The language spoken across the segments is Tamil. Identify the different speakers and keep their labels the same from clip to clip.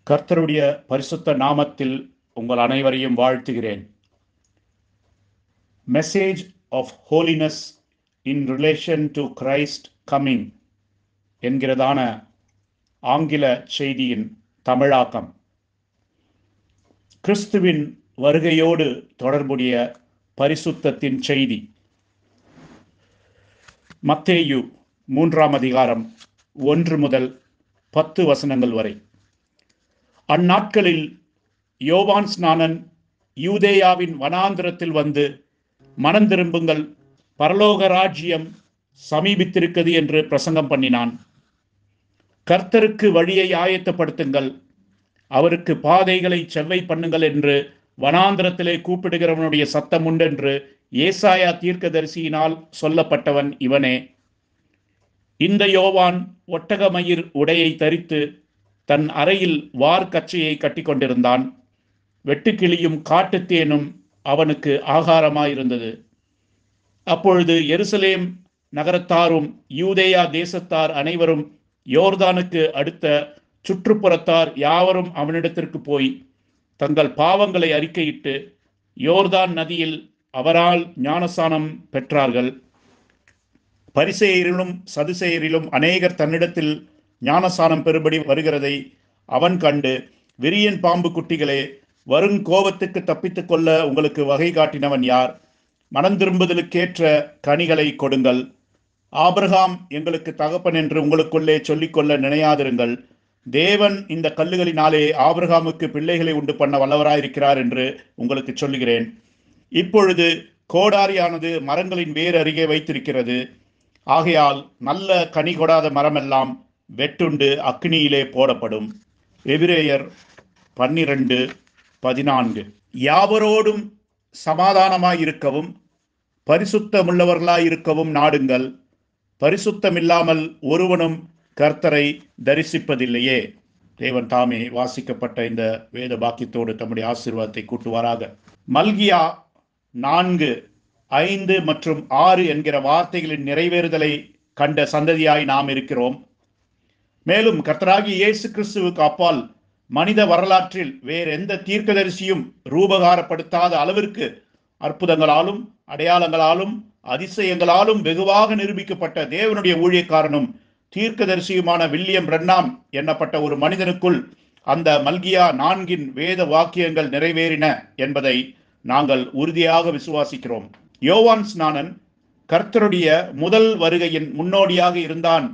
Speaker 1: கர்த்தருடைய பரிசுத்த நாமத்தில் உங்கள் அனைவரையும் வாழ்த்துகிறேன் message of holiness in relation to Christ coming என்கிறதான ஆங்கில செய்தியின் தமிழாக்கம் கிறிஸ்துவின் வருகையோடு தொடர்புடைய பரிசுத்தத்தின் செய்தி மத்தேயு மூன்றாம் அதிகாரம் ஒன்று முதல் பத்து வசனங்கள் வரை அந்நாட்களில் யோவான் ஸ்நானன் யூதேயாவின் வனாந்திரத்தில் வந்து மனம் திரும்புங்கள் பரலோக ராஜ்யம் சமீபித்திருக்கிறது என்று பிரசங்கம் பண்ணினான் கர்த்தருக்கு வழியை ஆயத்தப்படுத்துங்கள் அவருக்கு பாதைகளை செவ்வை பண்ணுங்கள் என்று வனாந்திரத்திலே கூப்பிடுகிறவனுடைய சத்தம் உண்டென்று ஏசாயா தீர்க்கதரிசியினால் சொல்லப்பட்டவன் இவனே இந்த யோவான் ஒட்டகமயிர் உடையை தரித்து தன் அறையில் வார்க்கச்சையை கட்டிக்கொண்டிருந்தான் வெட்டுக்கிளியும் காட்டுத்தேனும் அவனுக்கு ஆகாரமாயிருந்தது அப்பொழுது எருசலேம் நகரத்தாரும் யூதேயா தேசத்தார் அனைவரும் யோர்தானுக்கு அடுத்த சுற்றுப்புறத்தார் யாவரும் அவனிடத்திற்கு போய் தங்கள் பாவங்களை அறிக்கையிட்டு யோர்தான் நதியில் அவரால் ஞானசானம் பெற்றார்கள் பரிசெயரிலும் சதுசெயரிலும் அநேகர் தன்னிடத்தில் ஞானசானம் பெறுபடி வருகிறதை அவன் கண்டு விரியன் பாம்பு குட்டிகளே வரும் கோபத்துக்கு தப்பித்துக் கொள்ள உங்களுக்கு வகை காட்டினவன் யார் மனம் திரும்புதலுக்கேற்ற கனிகளை கொடுங்கள் ஆபிரகாம் எங்களுக்கு தகப்பன் என்று உங்களுக்குள்ளே சொல்லிக்கொள்ள நினையாதிருங்கள் தேவன் இந்த கல்லுகளினாலே ஆபிரகாமுக்கு பிள்ளைகளை உண்டு பண்ண வல்லவராயிருக்கிறார் என்று உங்களுக்கு சொல்லுகிறேன் இப்பொழுது கோடாரியானது மரங்களின் வேர் அருகே வைத்திருக்கிறது ஆகையால் நல்ல கனி கொடாத மரமெல்லாம் வெட்டுண்டு அக்னியிலே போடப்படும் எபிரேயர் பன்னிரண்டு பதினான்கு யாவரோடும் சமாதானமாயிருக்கவும் பரிசுத்தமுள்ளவர்களாயிருக்கவும் நாடுங்கள் பரிசுத்தமில்லாமல் ஒருவனும் கர்த்தரை தரிசிப்பதில்லையே தேவன் தாமே வாசிக்கப்பட்ட இந்த வேத பாக்கியத்தோடு தம்முடைய ஆசீர்வாதத்தை கூட்டுவாராக மல்கியா நான்கு ஐந்து மற்றும் ஆறு என்கிற வார்த்தைகளின் நிறைவேறுதலை கண்ட சந்ததியாய் நாம் இருக்கிறோம் மேலும் கர்த்தராகி இயேசு கிறிஸ்துவுக்கு அப்பால் மனித வரலாற்றில் வேற எந்த தீர்க்கதரிசியும் ரூபகாரப்படுத்தாத அளவிற்கு அற்புதங்களாலும் அடையாளங்களாலும் அதிசயங்களாலும் வெகுவாக நிரூபிக்கப்பட்ட தேவனுடைய ஊழியக்காரனும் தீர்க்கதரிசியுமான வில்லியம் பிரண்ணாம் எண்ணப்பட்ட ஒரு மனிதனுக்குள் அந்த மல்கியா நான்கின் வேத வாக்கியங்கள் நிறைவேறின என்பதை நாங்கள் உறுதியாக விசுவாசிக்கிறோம் யோவான் ஸ்நானன் கர்த்தருடைய முதல் வருகையின் முன்னோடியாக இருந்தான்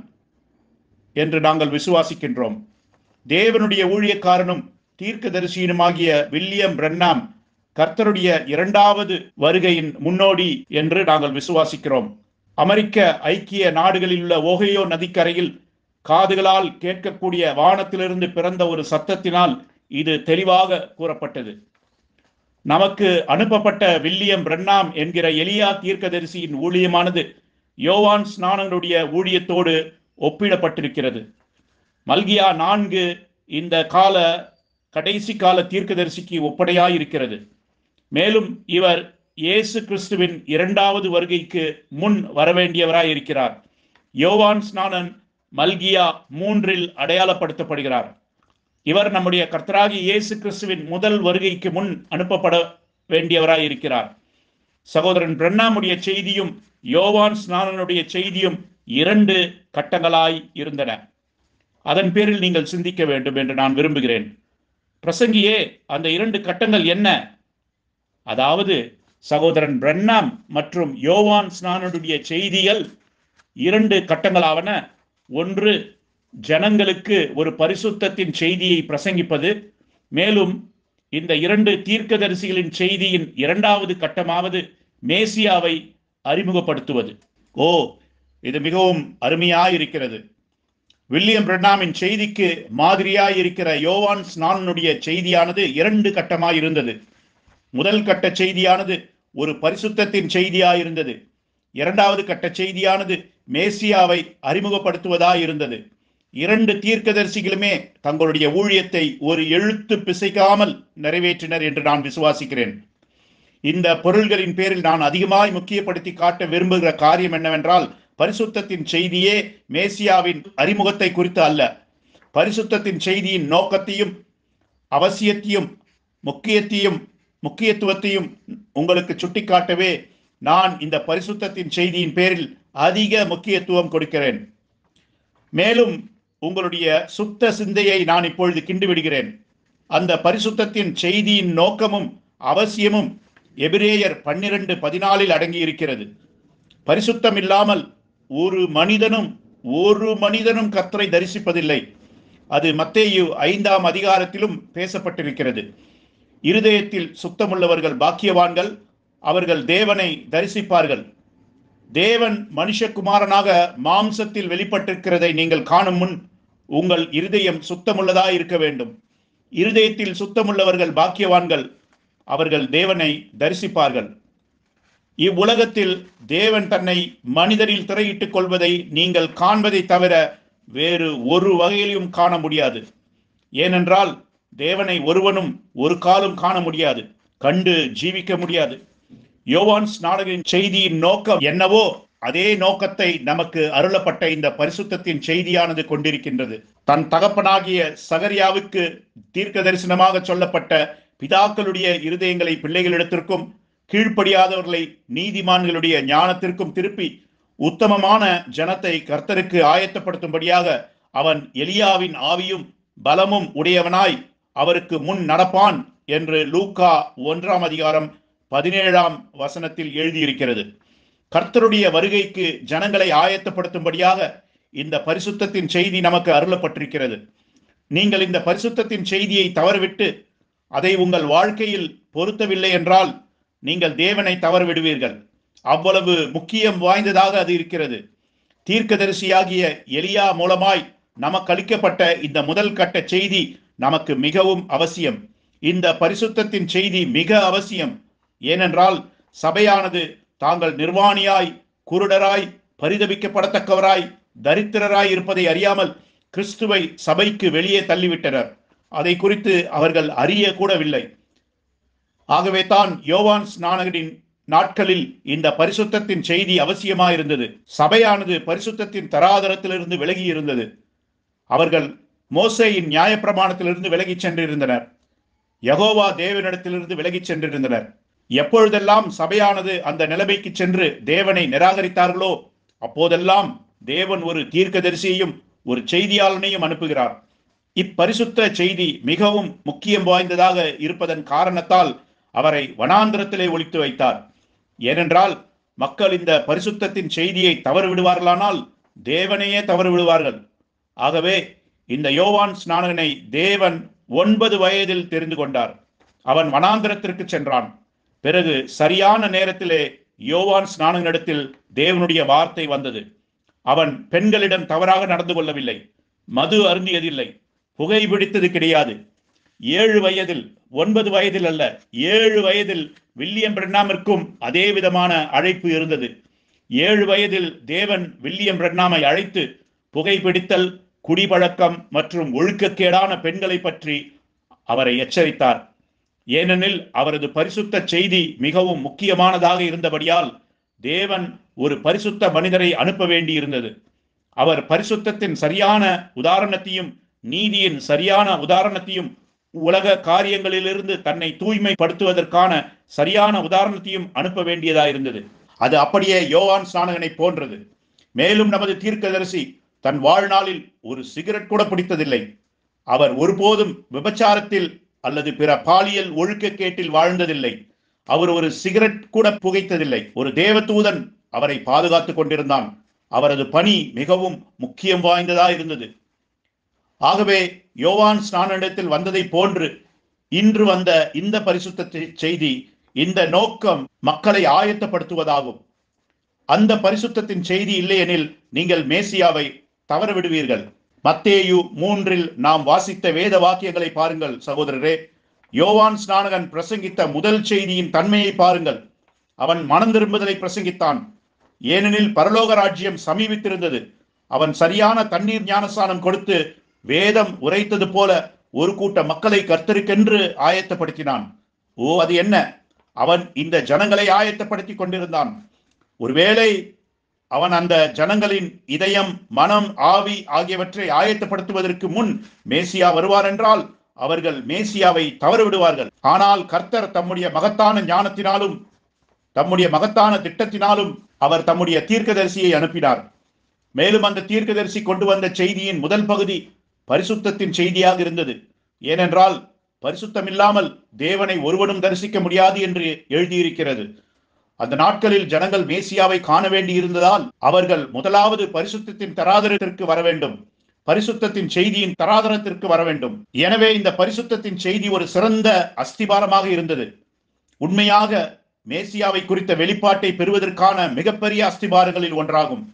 Speaker 1: என்று நாங்கள் விசுவாசிக்கின்றோம் தேவனுடைய ஊழியக்காரனும் தீர்க்கதரிசியுமாகிய வில்லியம் பிரண்ணாம் கர்த்தருடைய இரண்டாவது வருகையின் முன்னோடி என்று நாங்கள் விசுவாசிக்கிறோம் அமெரிக்க ஐக்கிய நாடுகளில் உள்ள ஓகையோ நதிக்கரையில் காதுகளால் கேட்கக்கூடிய வானத்திலிருந்து பிறந்த ஒரு சத்தத்தினால் இது தெளிவாக கூறப்பட்டது நமக்கு அனுப்பப்பட்ட வில்லியம் பிரண்ணாம் என்கிற எலியா தீர்க்கதரிசியின் ஊழியமானது யோவான் ஸ்நானனுடைய ஊழியத்தோடு ஒப்பிடப்பட்டிருக்கிறது மல்கியா நான்கு இந்த கால கடைசி கால தீர்க்கதரிசிக்கு ஒப்படையாயிருக்கிறது மேலும் இவர் இயேசு கிறிஸ்துவின் இரண்டாவது வருகைக்கு முன் வரவேண்டியவராய் இருக்கிறார் யோவான் ஸ்நானன் மல்கியா மூன்றில் அடையாளப்படுத்தப்படுகிறார் இவர் நம்முடைய கர்த்தராகி இயேசு கிறிஸ்துவின் முதல் வருகைக்கு முன் அனுப்பப்பட வேண்டியவராய் இருக்கிறார் சகோதரன் பிரண்ணாமுடைய செய்தியும் யோவான் ஸ்நானனுடைய செய்தியும் இரண்டு கட்டங்களாய் இருந்தன அதன் பேரில் நீங்கள் சிந்திக்க வேண்டும் என்று நான் விரும்புகிறேன் பிரசங்கியே அந்த இரண்டு கட்டங்கள் என்ன அதாவது சகோதரன் பிரண்ணாம் மற்றும் யோவான் ஸ்நானனுடைய செய்திகள் இரண்டு கட்டங்களாவன ஒன்று ஜனங்களுக்கு ஒரு பரிசுத்தத்தின் செய்தியை பிரசங்கிப்பது மேலும் இந்த இரண்டு தீர்க்கதரிசிகளின் செய்தியின் இரண்டாவது கட்டமாவது மேசியாவை அறிமுகப்படுத்துவது ஓ இது மிகவும் அருமையாயிருக்கிறது வில்லியம் பிரண்ணாமின் செய்திக்கு மாதிரியாய் இருக்கிற யோவான் ஸ்நானனுடைய செய்தியானது இரண்டு கட்டமாய் இருந்தது முதல் கட்ட செய்தியானது ஒரு பரிசுத்தத்தின் செய்தியாய் இருந்தது இரண்டாவது கட்ட செய்தியானது மேசியாவை அறிமுகப்படுத்துவதாய் இருந்தது இரண்டு தீர்க்கதரிசிகளுமே தங்களுடைய ஊழியத்தை ஒரு எழுத்து பிசைக்காமல் நிறைவேற்றினர் என்று நான் விசுவாசிக்கிறேன் இந்த பொருள்களின் பேரில் நான் அதிகமாய் முக்கியப்படுத்தி காட்ட விரும்புகிற காரியம் என்னவென்றால் பரிசுத்தத்தின் செய்தியே மேசியாவின் அறிமுகத்தை குறித்து அல்ல பரிசுத்தத்தின் செய்தியின் நோக்கத்தையும் அவசியத்தையும் முக்கியத்தையும் முக்கியத்துவத்தையும் உங்களுக்கு சுட்டிக்காட்டவே நான் இந்த பரிசுத்தத்தின் செய்தியின் பேரில் அதிக முக்கியத்துவம் கொடுக்கிறேன் மேலும் உங்களுடைய சுத்த சிந்தையை நான் இப்பொழுது கிண்டு விடுகிறேன் அந்த பரிசுத்தத்தின் செய்தியின் நோக்கமும் அவசியமும் எபிரேயர் பன்னிரண்டு பதினாலில் அடங்கி இருக்கிறது பரிசுத்தம் இல்லாமல் ஒரு மனிதனும் ஒரு மனிதனும் கத்தரை தரிசிப்பதில்லை அது மத்தேயு ஐந்தாம் அதிகாரத்திலும் பேசப்பட்டிருக்கிறது இருதயத்தில் சுத்தமுள்ளவர்கள் பாக்கியவான்கள் அவர்கள் தேவனை தரிசிப்பார்கள் தேவன் மனுஷகுமாரனாக மாம்சத்தில் வெளிப்பட்டிருக்கிறதை நீங்கள் காணும் முன் உங்கள் இருதயம் சுத்தமுள்ளதா இருக்க வேண்டும் இருதயத்தில் சுத்தமுள்ளவர்கள் பாக்கியவான்கள் அவர்கள் தேவனை தரிசிப்பார்கள் இவ்வுலகத்தில் தேவன் தன்னை மனிதரில் திரையிட்டுக் கொள்வதை நீங்கள் காண்பதை தவிர வேறு ஒரு வகையிலும் காண முடியாது ஏனென்றால் தேவனை ஒருவனும் ஒரு காலும் காண முடியாது கண்டு ஜீவிக்க முடியாது யோவான்ஸ் நாடகின் செய்தியின் நோக்கம் என்னவோ அதே நோக்கத்தை நமக்கு அருளப்பட்ட இந்த பரிசுத்தத்தின் செய்தியானது கொண்டிருக்கின்றது தன் தகப்பனாகிய சகரியாவுக்கு தீர்க்க தரிசனமாக சொல்லப்பட்ட பிதாக்களுடைய இருதயங்களை பிள்ளைகளிடத்திற்கும் கீழ்ப்படியாதவர்களை நீதிமான்களுடைய ஞானத்திற்கும் திருப்பி உத்தமமான ஜனத்தை கர்த்தருக்கு ஆயத்தப்படுத்தும்படியாக அவன் எலியாவின் ஆவியும் பலமும் உடையவனாய் அவருக்கு முன் நடப்பான் என்று லூக்கா ஒன்றாம் அதிகாரம் பதினேழாம் வசனத்தில் எழுதியிருக்கிறது கர்த்தருடைய வருகைக்கு ஜனங்களை ஆயத்தப்படுத்தும்படியாக இந்த பரிசுத்தத்தின் செய்தி நமக்கு அருளப்பட்டிருக்கிறது நீங்கள் இந்த பரிசுத்தத்தின் செய்தியை தவறவிட்டு அதை உங்கள் வாழ்க்கையில் பொருத்தவில்லை என்றால் நீங்கள் தேவனை தவறவிடுவீர்கள் அவ்வளவு முக்கியம் வாய்ந்ததாக அது இருக்கிறது தீர்க்கதரிசியாகிய எலியா மூலமாய் நமக்கு அளிக்கப்பட்ட இந்த முதல் கட்ட செய்தி நமக்கு மிகவும் அவசியம் இந்த பரிசுத்தத்தின் செய்தி மிக அவசியம் ஏனென்றால் சபையானது தாங்கள் நிர்வாணியாய் குருடராய் பரிதபிக்கப்படத்தக்கவராய் தரித்திரராய் இருப்பதை அறியாமல் கிறிஸ்துவை சபைக்கு வெளியே தள்ளிவிட்டனர் அதை குறித்து அவர்கள் அறிய கூடவில்லை ஆகவே தான் யோவான் ஸ்நானகரின் நாட்களில் இந்த பரிசுத்தத்தின் செய்தி அவசியமாயிருந்தது சபையானது பரிசுத்தத்தின் தராதரத்திலிருந்து விலகி இருந்தது அவர்கள் மோசேயின் நியாயப்பிரமாணத்திலிருந்து விலகிச் சென்றிருந்தனர் யகோவா தேவனிடத்திலிருந்து விலகிச் சென்றிருந்தனர் எப்பொழுதெல்லாம் சபையானது அந்த நிலைமைக்கு சென்று தேவனை நிராகரித்தார்களோ அப்போதெல்லாம் தேவன் ஒரு தீர்க்கதரிசியையும் ஒரு செய்தியாளனையும் அனுப்புகிறார் இப்பரிசுத்த செய்தி மிகவும் முக்கியம் வாய்ந்ததாக இருப்பதன் காரணத்தால் அவரை வனாந்திரத்திலே ஒழித்து வைத்தார் ஏனென்றால் மக்கள் இந்த பரிசுத்தத்தின் செய்தியை தவறு விடுவார்களானால் தேவனையே தவறு விடுவார்கள் ஆகவே இந்த யோவான் ஸ்நானகனை தேவன் ஒன்பது வயதில் தெரிந்து கொண்டார் அவன் வனாந்திரத்திற்கு சென்றான் பிறகு சரியான நேரத்திலே யோவான் ஸ்நானகனிடத்தில் தேவனுடைய வார்த்தை வந்தது அவன் பெண்களிடம் தவறாக நடந்து கொள்ளவில்லை மது அருந்தியதில்லை புகைபிடித்தது கிடையாது ஏழு வயதில் ஒன்பது வயதில் அல்ல ஏழு வயதில் வில்லியம் பிரென்னாமிற்கும் அதே விதமான அழைப்பு இருந்தது ஏழு வயதில் தேவன் வில்லியம் பிரென்னாமை அழைத்து புகைப்பிடித்தல் குடிபழக்கம் மற்றும் ஒழுக்கக்கேடான பெண்களை பற்றி அவரை எச்சரித்தார் ஏனெனில் அவரது பரிசுத்த செய்தி மிகவும் முக்கியமானதாக இருந்தபடியால் தேவன் ஒரு பரிசுத்த மனிதரை அனுப்ப வேண்டியிருந்தது அவர் பரிசுத்தத்தின் சரியான உதாரணத்தையும் நீதியின் சரியான உதாரணத்தையும் உலக காரியங்களிலிருந்து தன்னை தூய்மைப்படுத்துவதற்கான சரியான உதாரணத்தையும் அனுப்ப வேண்டியதா இருந்தது அது அப்படியே யோவான் ஸ்நானகனை போன்றது மேலும் நமது தீர்க்கதரிசி தன் வாழ்நாளில் ஒரு சிகரெட் கூட பிடித்ததில்லை அவர் ஒருபோதும் விபச்சாரத்தில் அல்லது பிற பாலியல் ஒழுக்கக்கேட்டில் வாழ்ந்ததில்லை அவர் ஒரு சிகரெட் கூட புகைத்ததில்லை ஒரு தேவதூதன் அவரை பாதுகாத்துக் கொண்டிருந்தான் அவரது பணி மிகவும் முக்கியம் வாய்ந்ததா இருந்தது ஆகவே யோவான் ஸ்நானிடத்தில் வந்ததை போன்று இன்று வந்த இந்த பரிசுத்த செய்தி இந்த நோக்கம் மக்களை ஆயத்தப்படுத்துவதாகும் அந்த பரிசுத்தத்தின் செய்தி இல்லையெனில் நீங்கள் மேசியாவை தவறு விடுவீர்கள் மத்தேயு மூன்றில் நாம் வாசித்த வேத வாக்கியங்களை பாருங்கள் சகோதரரே யோவான் ஸ்நானகன் பிரசங்கித்த முதல் செய்தியின் தன்மையை பாருங்கள் அவன் மனம் திரும்புதலை பிரசங்கித்தான் ஏனெனில் பரலோக ராஜ்யம் சமீபித்திருந்தது அவன் சரியான தண்ணீர் ஞானஸ்தானம் கொடுத்து வேதம் உரைத்தது போல ஒரு கூட்ட மக்களை கர்த்தருக்கென்று ஆயத்தப்படுத்தினான் ஓ அது என்ன அவன் இந்த ஜனங்களை ஆயத்தப்படுத்தி கொண்டிருந்தான் ஒருவேளை அவன் அந்த ஜனங்களின் இதயம் மனம் ஆவி ஆகியவற்றை ஆயத்தப்படுத்துவதற்கு முன் மேசியா வருவார் என்றால் அவர்கள் மேசியாவை தவறுவிடுவார்கள் ஆனால் கர்த்தர் தம்முடைய மகத்தான ஞானத்தினாலும் தம்முடைய மகத்தான திட்டத்தினாலும் அவர் தம்முடைய தீர்க்கதரிசியை அனுப்பினார் மேலும் அந்த தீர்க்கதரிசி கொண்டு வந்த செய்தியின் முதல் பகுதி பரிசுத்தத்தின் செய்தியாக இருந்தது ஏனென்றால் பரிசுத்தம் இல்லாமல் தேவனை ஒருவனும் தரிசிக்க முடியாது என்று எழுதியிருக்கிறது அந்த நாட்களில் ஜனங்கள் மேசியாவை காண வேண்டி இருந்ததால் அவர்கள் முதலாவது பரிசுத்தத்தின் தராதரத்திற்கு வர வேண்டும் பரிசுத்தத்தின் செய்தியின் தராதரத்திற்கு வர வேண்டும் எனவே இந்த பரிசுத்தத்தின் செய்தி ஒரு சிறந்த அஸ்திபாரமாக இருந்தது உண்மையாக மேசியாவை குறித்த வெளிப்பாட்டை பெறுவதற்கான மிகப்பெரிய அஸ்திபாரங்களில் ஒன்றாகும்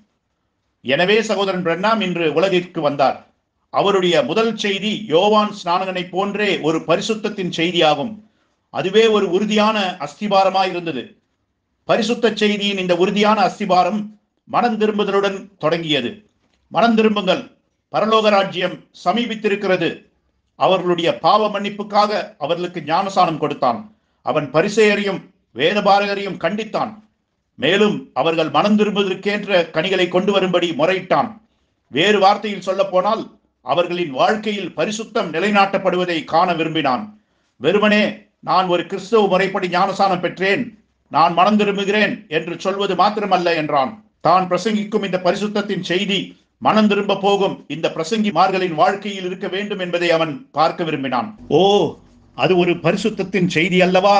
Speaker 1: எனவே சகோதரன் பிரண்ணாம் இன்று உலகிற்கு வந்தார் அவருடைய முதல் செய்தி யோவான் ஸ்நானகனை போன்றே ஒரு பரிசுத்தத்தின் செய்தியாகும் அதுவே ஒரு உறுதியான அஸ்திபாரமாய் இருந்தது பரிசுத்த செய்தியின் இந்த உறுதியான அஸ்திபாரம் மனம் திரும்புதலுடன் தொடங்கியது மனம் திரும்புங்கள் பரலோக ராஜ்யம் சமீபித்திருக்கிறது அவர்களுடைய பாவ மன்னிப்புக்காக அவர்களுக்கு ஞானசானம் கொடுத்தான் அவன் பரிசெயரையும் வேதபாரகரையும் கண்டித்தான் மேலும் அவர்கள் மனம் திரும்புவதற்கேற்ற கனிகளை கொண்டு வரும்படி முறையிட்டான் வேறு வார்த்தையில் சொல்ல போனால் அவர்களின் வாழ்க்கையில் பரிசுத்தம் நிலைநாட்டப்படுவதை காண விரும்பினான் வெறுமனே நான் ஒரு கிறிஸ்தவ முறைப்படி ஞானசானம் பெற்றேன் நான் மனம் திரும்புகிறேன் என்று சொல்வது மாத்திரமல்ல என்றான் தான் பிரசங்கிக்கும் இந்த பரிசுத்தத்தின் செய்தி மனம் திரும்ப போகும் இந்த பிரசங்கிமார்களின் வாழ்க்கையில் இருக்க வேண்டும் என்பதை அவன் பார்க்க விரும்பினான் ஓ அது ஒரு பரிசுத்தத்தின் செய்தி அல்லவா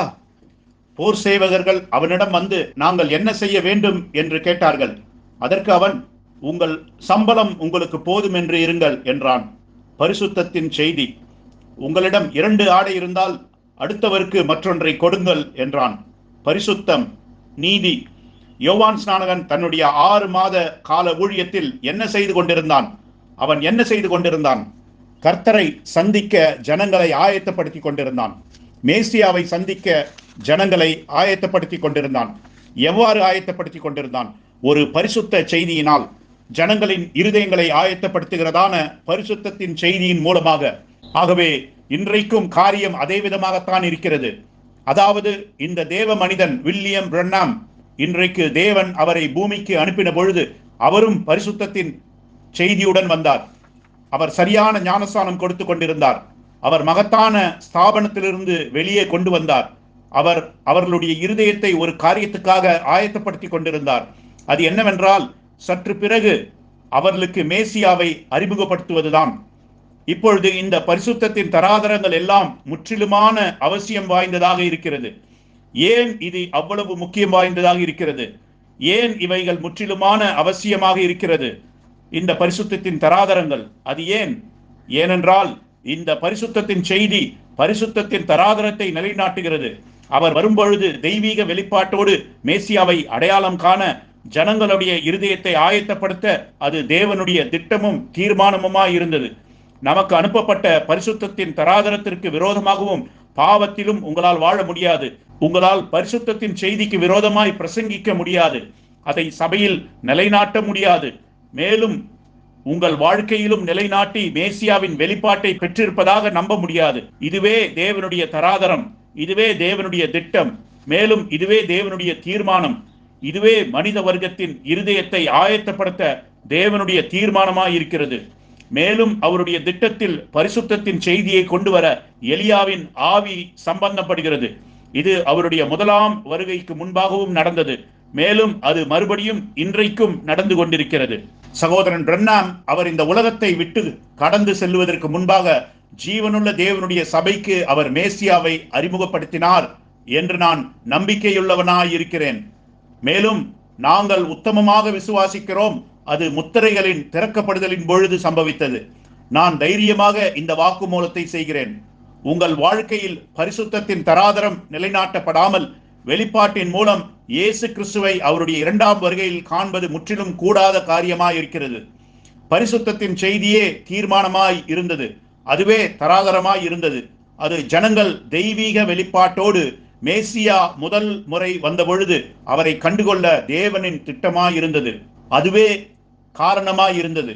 Speaker 1: போர் சேவகர்கள் அவனிடம் வந்து நாங்கள் என்ன செய்ய வேண்டும் என்று கேட்டார்கள் அதற்கு அவன் உங்கள் சம்பளம் உங்களுக்கு போதும் என்று இருங்கள் என்றான் பரிசுத்தத்தின் செய்தி உங்களிடம் இரண்டு ஆடை இருந்தால் அடுத்தவருக்கு மற்றொன்றை கொடுங்கள் என்றான் பரிசுத்தம் நீதி யோவான் ஸ்நானகன் தன்னுடைய ஆறு மாத கால ஊழியத்தில் என்ன செய்து கொண்டிருந்தான் அவன் என்ன செய்து கொண்டிருந்தான் கர்த்தரை சந்திக்க ஜனங்களை ஆயத்தப்படுத்தி கொண்டிருந்தான் மேசியாவை சந்திக்க ஜனங்களை ஆயத்தப்படுத்தி கொண்டிருந்தான் எவ்வாறு ஆயத்தப்படுத்தி கொண்டிருந்தான் ஒரு பரிசுத்த செய்தியினால் ஜனங்களின் இருதயங்களை ஆயத்தப்படுத்துகிறதான பரிசுத்தத்தின் செய்தியின் மூலமாக ஆகவே இன்றைக்கும் காரியம் அதே விதமாகத்தான் இருக்கிறது அதாவது இந்த தேவ மனிதன் வில்லியம் பிரண்ணாம் இன்றைக்கு தேவன் அவரை பூமிக்கு அனுப்பின பொழுது அவரும் பரிசுத்தத்தின் செய்தியுடன் வந்தார் அவர் சரியான ஞானஸ்தானம் கொடுத்து கொண்டிருந்தார் அவர் மகத்தான ஸ்தாபனத்திலிருந்து வெளியே கொண்டு வந்தார் அவர் அவர்களுடைய இருதயத்தை ஒரு காரியத்துக்காக ஆயத்தப்படுத்தி கொண்டிருந்தார் அது என்னவென்றால் சற்று பிறகு அவர்களுக்கு மேசியாவை அறிமுகப்படுத்துவதுதான் இப்பொழுது இந்த பரிசுத்தத்தின் தராதரங்கள் எல்லாம் முற்றிலுமான அவசியம் வாய்ந்ததாக இருக்கிறது ஏன் இது அவ்வளவு முக்கியம் வாய்ந்ததாக இருக்கிறது ஏன் இவைகள் முற்றிலுமான அவசியமாக இருக்கிறது இந்த பரிசுத்தத்தின் தராதரங்கள் அது ஏன் ஏனென்றால் இந்த பரிசுத்தத்தின் செய்தி பரிசுத்தத்தின் தராதரத்தை நிலைநாட்டுகிறது அவர் வரும்பொழுது தெய்வீக வெளிப்பாட்டோடு மேசியாவை அடையாளம் காண ஜனங்களுடைய இருதயத்தை ஆயத்தப்படுத்த அது தேவனுடைய திட்டமும் தீர்மானமுமாய் இருந்தது நமக்கு அனுப்பப்பட்ட பரிசுத்தத்தின் தராதரத்திற்கு விரோதமாகவும் பாவத்திலும் உங்களால் வாழ முடியாது உங்களால் பரிசுத்தத்தின் செய்திக்கு விரோதமாய் பிரசங்கிக்க முடியாது அதை சபையில் நிலைநாட்ட முடியாது மேலும் உங்கள் வாழ்க்கையிலும் நிலைநாட்டி மேசியாவின் வெளிப்பாட்டை பெற்றிருப்பதாக நம்ப முடியாது இதுவே தேவனுடைய தராதரம் இதுவே தேவனுடைய திட்டம் மேலும் இதுவே தேவனுடைய தீர்மானம் இதுவே மனித வர்க்கத்தின் இருதயத்தை ஆயத்தப்படுத்த தேவனுடைய தீர்மானமாய் இருக்கிறது மேலும் அவருடைய திட்டத்தில் பரிசுத்தத்தின் செய்தியை கொண்டு வர எலியாவின் ஆவி சம்பந்தப்படுகிறது இது அவருடைய முதலாம் வருகைக்கு முன்பாகவும் நடந்தது மேலும் அது மறுபடியும் இன்றைக்கும் நடந்து கொண்டிருக்கிறது சகோதரன் பிரண்ணாம் அவர் இந்த உலகத்தை விட்டு கடந்து செல்வதற்கு முன்பாக ஜீவனுள்ள தேவனுடைய சபைக்கு அவர் மேசியாவை அறிமுகப்படுத்தினார் என்று நான் நம்பிக்கையுள்ளவனாய் இருக்கிறேன் மேலும் நாங்கள் உத்தமமாக விசுவாசிக்கிறோம் அது முத்திரைகளின் திறக்கப்படுதலின் பொழுது சம்பவித்தது நான் தைரியமாக இந்த வாக்குமூலத்தை செய்கிறேன் உங்கள் வாழ்க்கையில் பரிசுத்தத்தின் தராதரம் நிலைநாட்டப்படாமல் வெளிப்பாட்டின் மூலம் இயேசு கிறிஸ்துவை அவருடைய இரண்டாம் வருகையில் காண்பது முற்றிலும் கூடாத காரியமாய் இருக்கிறது பரிசுத்தத்தின் செய்தியே தீர்மானமாய் இருந்தது அதுவே தராதரமாய் இருந்தது அது ஜனங்கள் தெய்வீக வெளிப்பாட்டோடு மேசியா முதல் முறை வந்த பொழுது அவரை கண்டுகொள்ள தேவனின் திட்டமாய் இருந்தது அதுவே காரணமாய் இருந்தது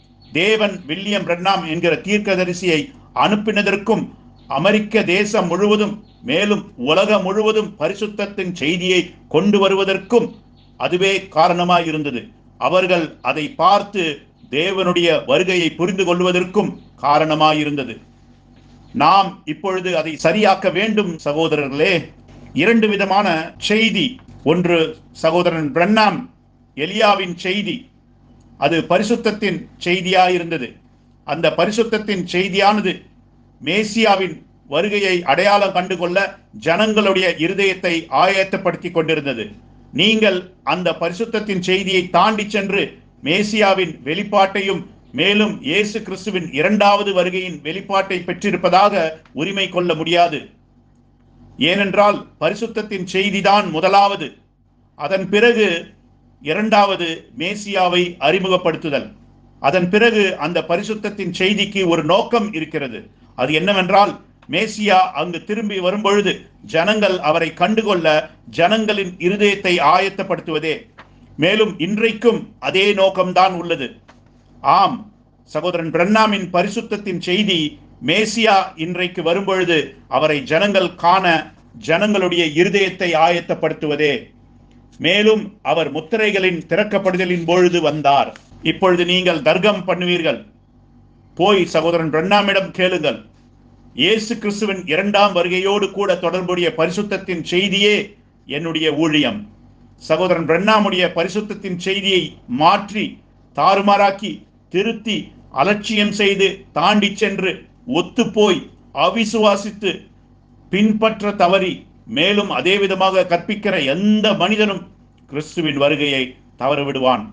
Speaker 1: தேவன் வில்லியம் ரெட்னாம் என்கிற தீர்க்கதரிசியை அனுப்பினதற்கும் அமெரிக்க தேசம் முழுவதும் மேலும் உலகம் முழுவதும் பரிசுத்தத்தின் செய்தியை கொண்டு வருவதற்கும் அதுவே காரணமாய் இருந்தது அவர்கள் அதை பார்த்து தேவனுடைய வருகையை புரிந்து கொள்வதற்கும் காரணமாய் இருந்தது நாம் இப்பொழுது அதை சரியாக்க வேண்டும் சகோதரர்களே இரண்டு விதமான செய்தி ஒன்று சகோதரன் பிரண்ணாம் எலியாவின் செய்தி அது பரிசுத்தத்தின் செய்தியாயிருந்தது அந்த பரிசுத்தத்தின் செய்தியானது மேசியாவின் வருகையை அடையாளம் கண்டுகொள்ள ஜனங்களுடைய இருதயத்தை ஆயத்தப்படுத்தி கொண்டிருந்தது நீங்கள் அந்த பரிசுத்தத்தின் செய்தியை தாண்டி சென்று மேசியாவின் வெளிப்பாட்டையும் மேலும் இயேசு கிறிஸ்துவின் இரண்டாவது வருகையின் வெளிப்பாட்டை பெற்றிருப்பதாக உரிமை கொள்ள முடியாது ஏனென்றால் பரிசுத்தத்தின் செய்திதான் முதலாவது அதன் பிறகு இரண்டாவது மேசியாவை அறிமுகப்படுத்துதல் அதன் பிறகு அந்த பரிசுத்தத்தின் செய்திக்கு ஒரு நோக்கம் இருக்கிறது அது என்னவென்றால் மேசியா அங்கு திரும்பி வரும்பொழுது ஜனங்கள் அவரை கண்டுகொள்ள ஜனங்களின் இருதயத்தை ஆயத்தப்படுத்துவதே மேலும் இன்றைக்கும் அதே நோக்கம்தான் உள்ளது ஆம் சகோதரன் பிரண்ணாமின் பரிசுத்தத்தின் செய்தி மேசியா இன்றைக்கு வரும்பொழுது அவரை ஜனங்கள் காண ஜனங்களுடைய இருதயத்தை ஆயத்தப்படுத்துவதே மேலும் அவர் முத்திரைகளின் திறக்கப்படுதலின் பொழுது வந்தார் இப்பொழுது நீங்கள் தர்க்கம் பண்ணுவீர்கள் போய் சகோதரன் பிரண்ணாமிடம் கேளுங்கள் இயேசு கிறிஸ்துவின் இரண்டாம் வருகையோடு கூட தொடர்புடைய பரிசுத்தத்தின் செய்தியே என்னுடைய ஊழியம் சகோதரன் பிரண்ணாமுடைய பரிசுத்தத்தின் செய்தியை மாற்றி தாறுமாறாக்கி திருத்தி அலட்சியம் செய்து தாண்டி சென்று ஒத்துப்போய் அவிசுவாசித்து பின்பற்ற தவறி மேலும் அதே விதமாக கற்பிக்கிற எந்த மனிதனும் கிறிஸ்துவின் வருகையை தவறு விடுவான்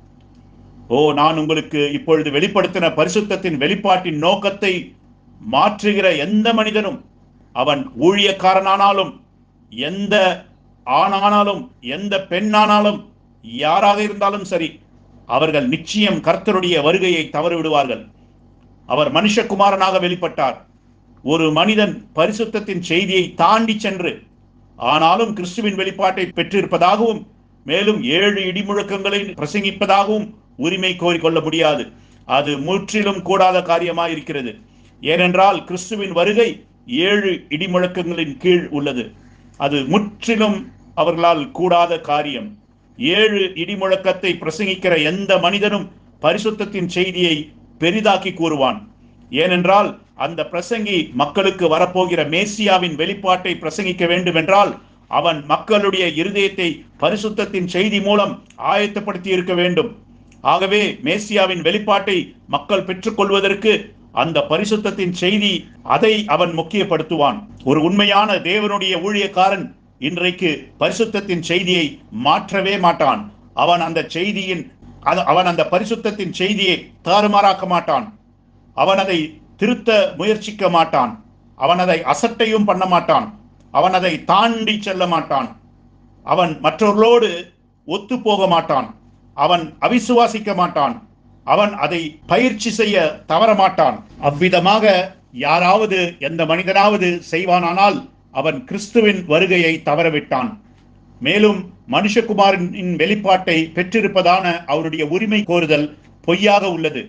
Speaker 1: ஓ நான் உங்களுக்கு இப்பொழுது வெளிப்படுத்தின பரிசுத்தத்தின் வெளிப்பாட்டின் நோக்கத்தை மாற்றுகிற எந்த மனிதனும் அவன் ஊழியக்காரனானாலும் எந்த ஆணானாலும் எந்த பெண்ணானாலும் யாராக இருந்தாலும் சரி அவர்கள் நிச்சயம் கர்த்தருடைய வருகையை தவறு விடுவார்கள் அவர் மனுஷகுமாரனாக வெளிப்பட்டார் ஒரு மனிதன் பரிசுத்தத்தின் செய்தியை தாண்டி சென்று ஆனாலும் கிறிஸ்துவின் வெளிப்பாட்டை பெற்றிருப்பதாகவும் மேலும் ஏழு இடிமுழக்கங்களை பிரசங்கிப்பதாகவும் உரிமை கோரிக்கொள்ள முடியாது அது முற்றிலும் கூடாத காரியமாக இருக்கிறது ஏனென்றால் கிறிஸ்துவின் வருகை ஏழு இடிமுழக்கங்களின் கீழ் உள்ளது அது முற்றிலும் அவர்களால் கூடாத காரியம் ஏழு இடிமுழக்கத்தை பிரசங்கிக்கிற எந்த மனிதனும் பரிசுத்தத்தின் செய்தியை பெரிதாக்கி கூறுவான் ஏனென்றால் அந்த பிரசங்கி மக்களுக்கு வரப்போகிற மேசியாவின் வெளிப்பாட்டை பிரசங்கிக்க வேண்டும் என்றால் அவன் மக்களுடைய இருதயத்தை பரிசுத்தத்தின் செய்தி மூலம் ஆயத்தப்படுத்தி இருக்க வேண்டும் ஆகவே மேசியாவின் வெளிப்பாட்டை மக்கள் பெற்றுக்கொள்வதற்கு அந்த பரிசுத்தத்தின் செய்தி அதை அவன் முக்கியப்படுத்துவான் ஒரு உண்மையான தேவனுடைய ஊழியக்காரன் இன்றைக்கு பரிசுத்தத்தின் செய்தியை மாற்றவே மாட்டான் அவன் அந்த செய்தியின் அது- அவன் அந்த பரிசுத்தத்தின் செய்தியை தாறுமாறாக்க மாட்டான் அவன் அதை திருத்த முயற்சிக்க மாட்டான் அவன் அதை அசட்டையும் பண்ண மாட்டான் அவன் அதை தாண்டி செல்ல மாட்டான் அவன் மற்றவர்களோடு ஒத்து போக மாட்டான் அவன் அவிசுவாசிக்க மாட்டான் அவன் அதை பயிற்சி செய்ய தவற மாட்டான் அவ்விதமாக யாராவது எந்த மனிதனாவது செய்வானானால் அவன் கிறிஸ்துவின் வருகையை தவறவிட்டான் மேலும் மனுஷகுமாரனின் வெளிப்பாட்டை பெற்றிருப்பதான அவருடைய உரிமை கோருதல் பொய்யாக உள்ளது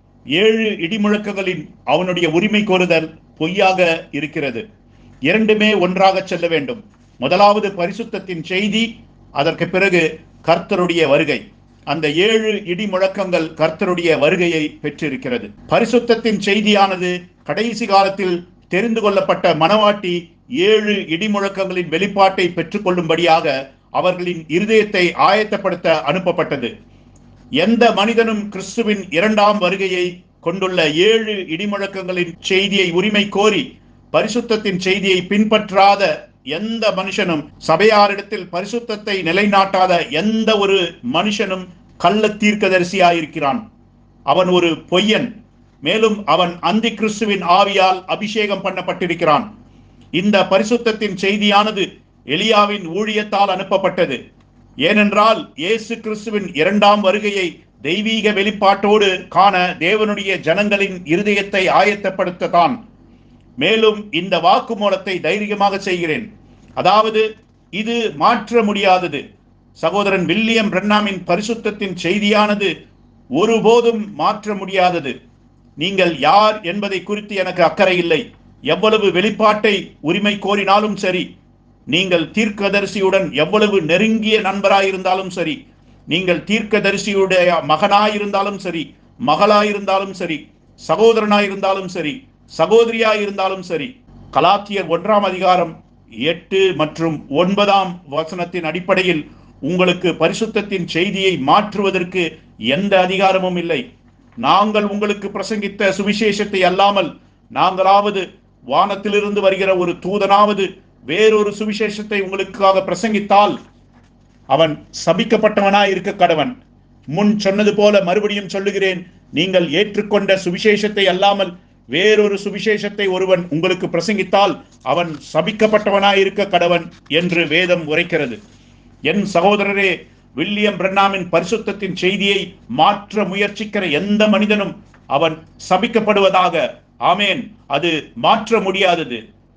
Speaker 1: ஏழு இடிமுழக்கங்களின் அவனுடைய உரிமை கோருதல் பொய்யாக இருக்கிறது இரண்டுமே ஒன்றாக செல்ல வேண்டும் முதலாவது பரிசுத்தத்தின் செய்தி அதற்கு பிறகு கர்த்தருடைய வருகை அந்த ஏழு இடி முழக்கங்கள் கர்த்தருடைய வருகையை பெற்றிருக்கிறது பரிசுத்தத்தின் செய்தியானது கடைசி காலத்தில் தெரிந்து கொள்ளப்பட்ட மனவாட்டி ஏழு இடிமுழக்கங்களின் வெளிப்பாட்டை பெற்றுக்கொள்ளும்படியாக அவர்களின் இருதயத்தை ஆயத்தப்படுத்த அனுப்பப்பட்டது எந்த மனிதனும் கிறிஸ்துவின் இரண்டாம் வருகையை கொண்டுள்ள ஏழு இடிமுழக்கங்களின் செய்தியை உரிமை கோரி பரிசுத்தத்தின் செய்தியை பின்பற்றாத எந்த மனுஷனும் சபையாரிடத்தில் பரிசுத்தத்தை நிலைநாட்டாத எந்த ஒரு மனுஷனும் கள்ள தீர்க்கதரிசியாயிருக்கிறான் அவன் ஒரு பொய்யன் மேலும் அவன் அந்தி கிறிஸ்துவின் ஆவியால் அபிஷேகம் பண்ணப்பட்டிருக்கிறான் இந்த பரிசுத்தத்தின் செய்தியானது எலியாவின் ஊழியத்தால் அனுப்பப்பட்டது ஏனென்றால் இயேசு கிறிஸ்துவின் இரண்டாம் வருகையை தெய்வீக வெளிப்பாட்டோடு காண தேவனுடைய ஜனங்களின் இருதயத்தை ஆயத்தப்படுத்தத்தான் மேலும் இந்த வாக்குமூலத்தை தைரியமாக செய்கிறேன் அதாவது இது மாற்ற முடியாதது சகோதரன் வில்லியம் பிரன்னாமின் பரிசுத்தத்தின் செய்தியானது ஒருபோதும் மாற்ற முடியாதது நீங்கள் யார் என்பதை குறித்து எனக்கு அக்கறை இல்லை எவ்வளவு வெளிப்பாட்டை உரிமை கோரினாலும் சரி நீங்கள் தீர்க்கதரிசியுடன் எவ்வளவு நெருங்கிய நண்பராயிருந்தாலும் சரி நீங்கள் தீர்க்கதரிசியுடைய மகனாயிருந்தாலும் சரி மகளாயிருந்தாலும் சரி சகோதரனாயிருந்தாலும் சரி சகோதரியா இருந்தாலும் சரி கலாத்தியர் ஒன்றாம் அதிகாரம் எட்டு மற்றும் ஒன்பதாம் வசனத்தின் அடிப்படையில் உங்களுக்கு பரிசுத்தத்தின் செய்தியை மாற்றுவதற்கு எந்த அதிகாரமும் இல்லை நாங்கள் உங்களுக்கு பிரசங்கித்த சுவிசேஷத்தை அல்லாமல் நாங்களாவது வானத்திலிருந்து வருகிற ஒரு தூதனாவது வேறொரு சுவிசேஷத்தை உங்களுக்காக பிரசங்கித்தால் அவன் சபிக்கப்பட்டவனாய் இருக்க கடவன் முன் சொன்னது போல மறுபடியும் சொல்லுகிறேன் நீங்கள் ஏற்றுக்கொண்ட சுவிசேஷத்தை அல்லாமல் வேறொரு சுவிசேஷத்தை ஒருவன் உங்களுக்கு பிரசங்கித்தால் அவன் சபிக்கப்பட்டவனாய் இருக்க கடவன் என்று வேதம் உரைக்கிறது என் சகோதரரே வில்லியம் பிரண்ணாமின் பரிசுத்தத்தின் செய்தியை மாற்ற முயற்சிக்கிற எந்த மனிதனும் அவன் சபிக்கப்படுவதாக ஆமேன் அது மாற்ற முடியாதது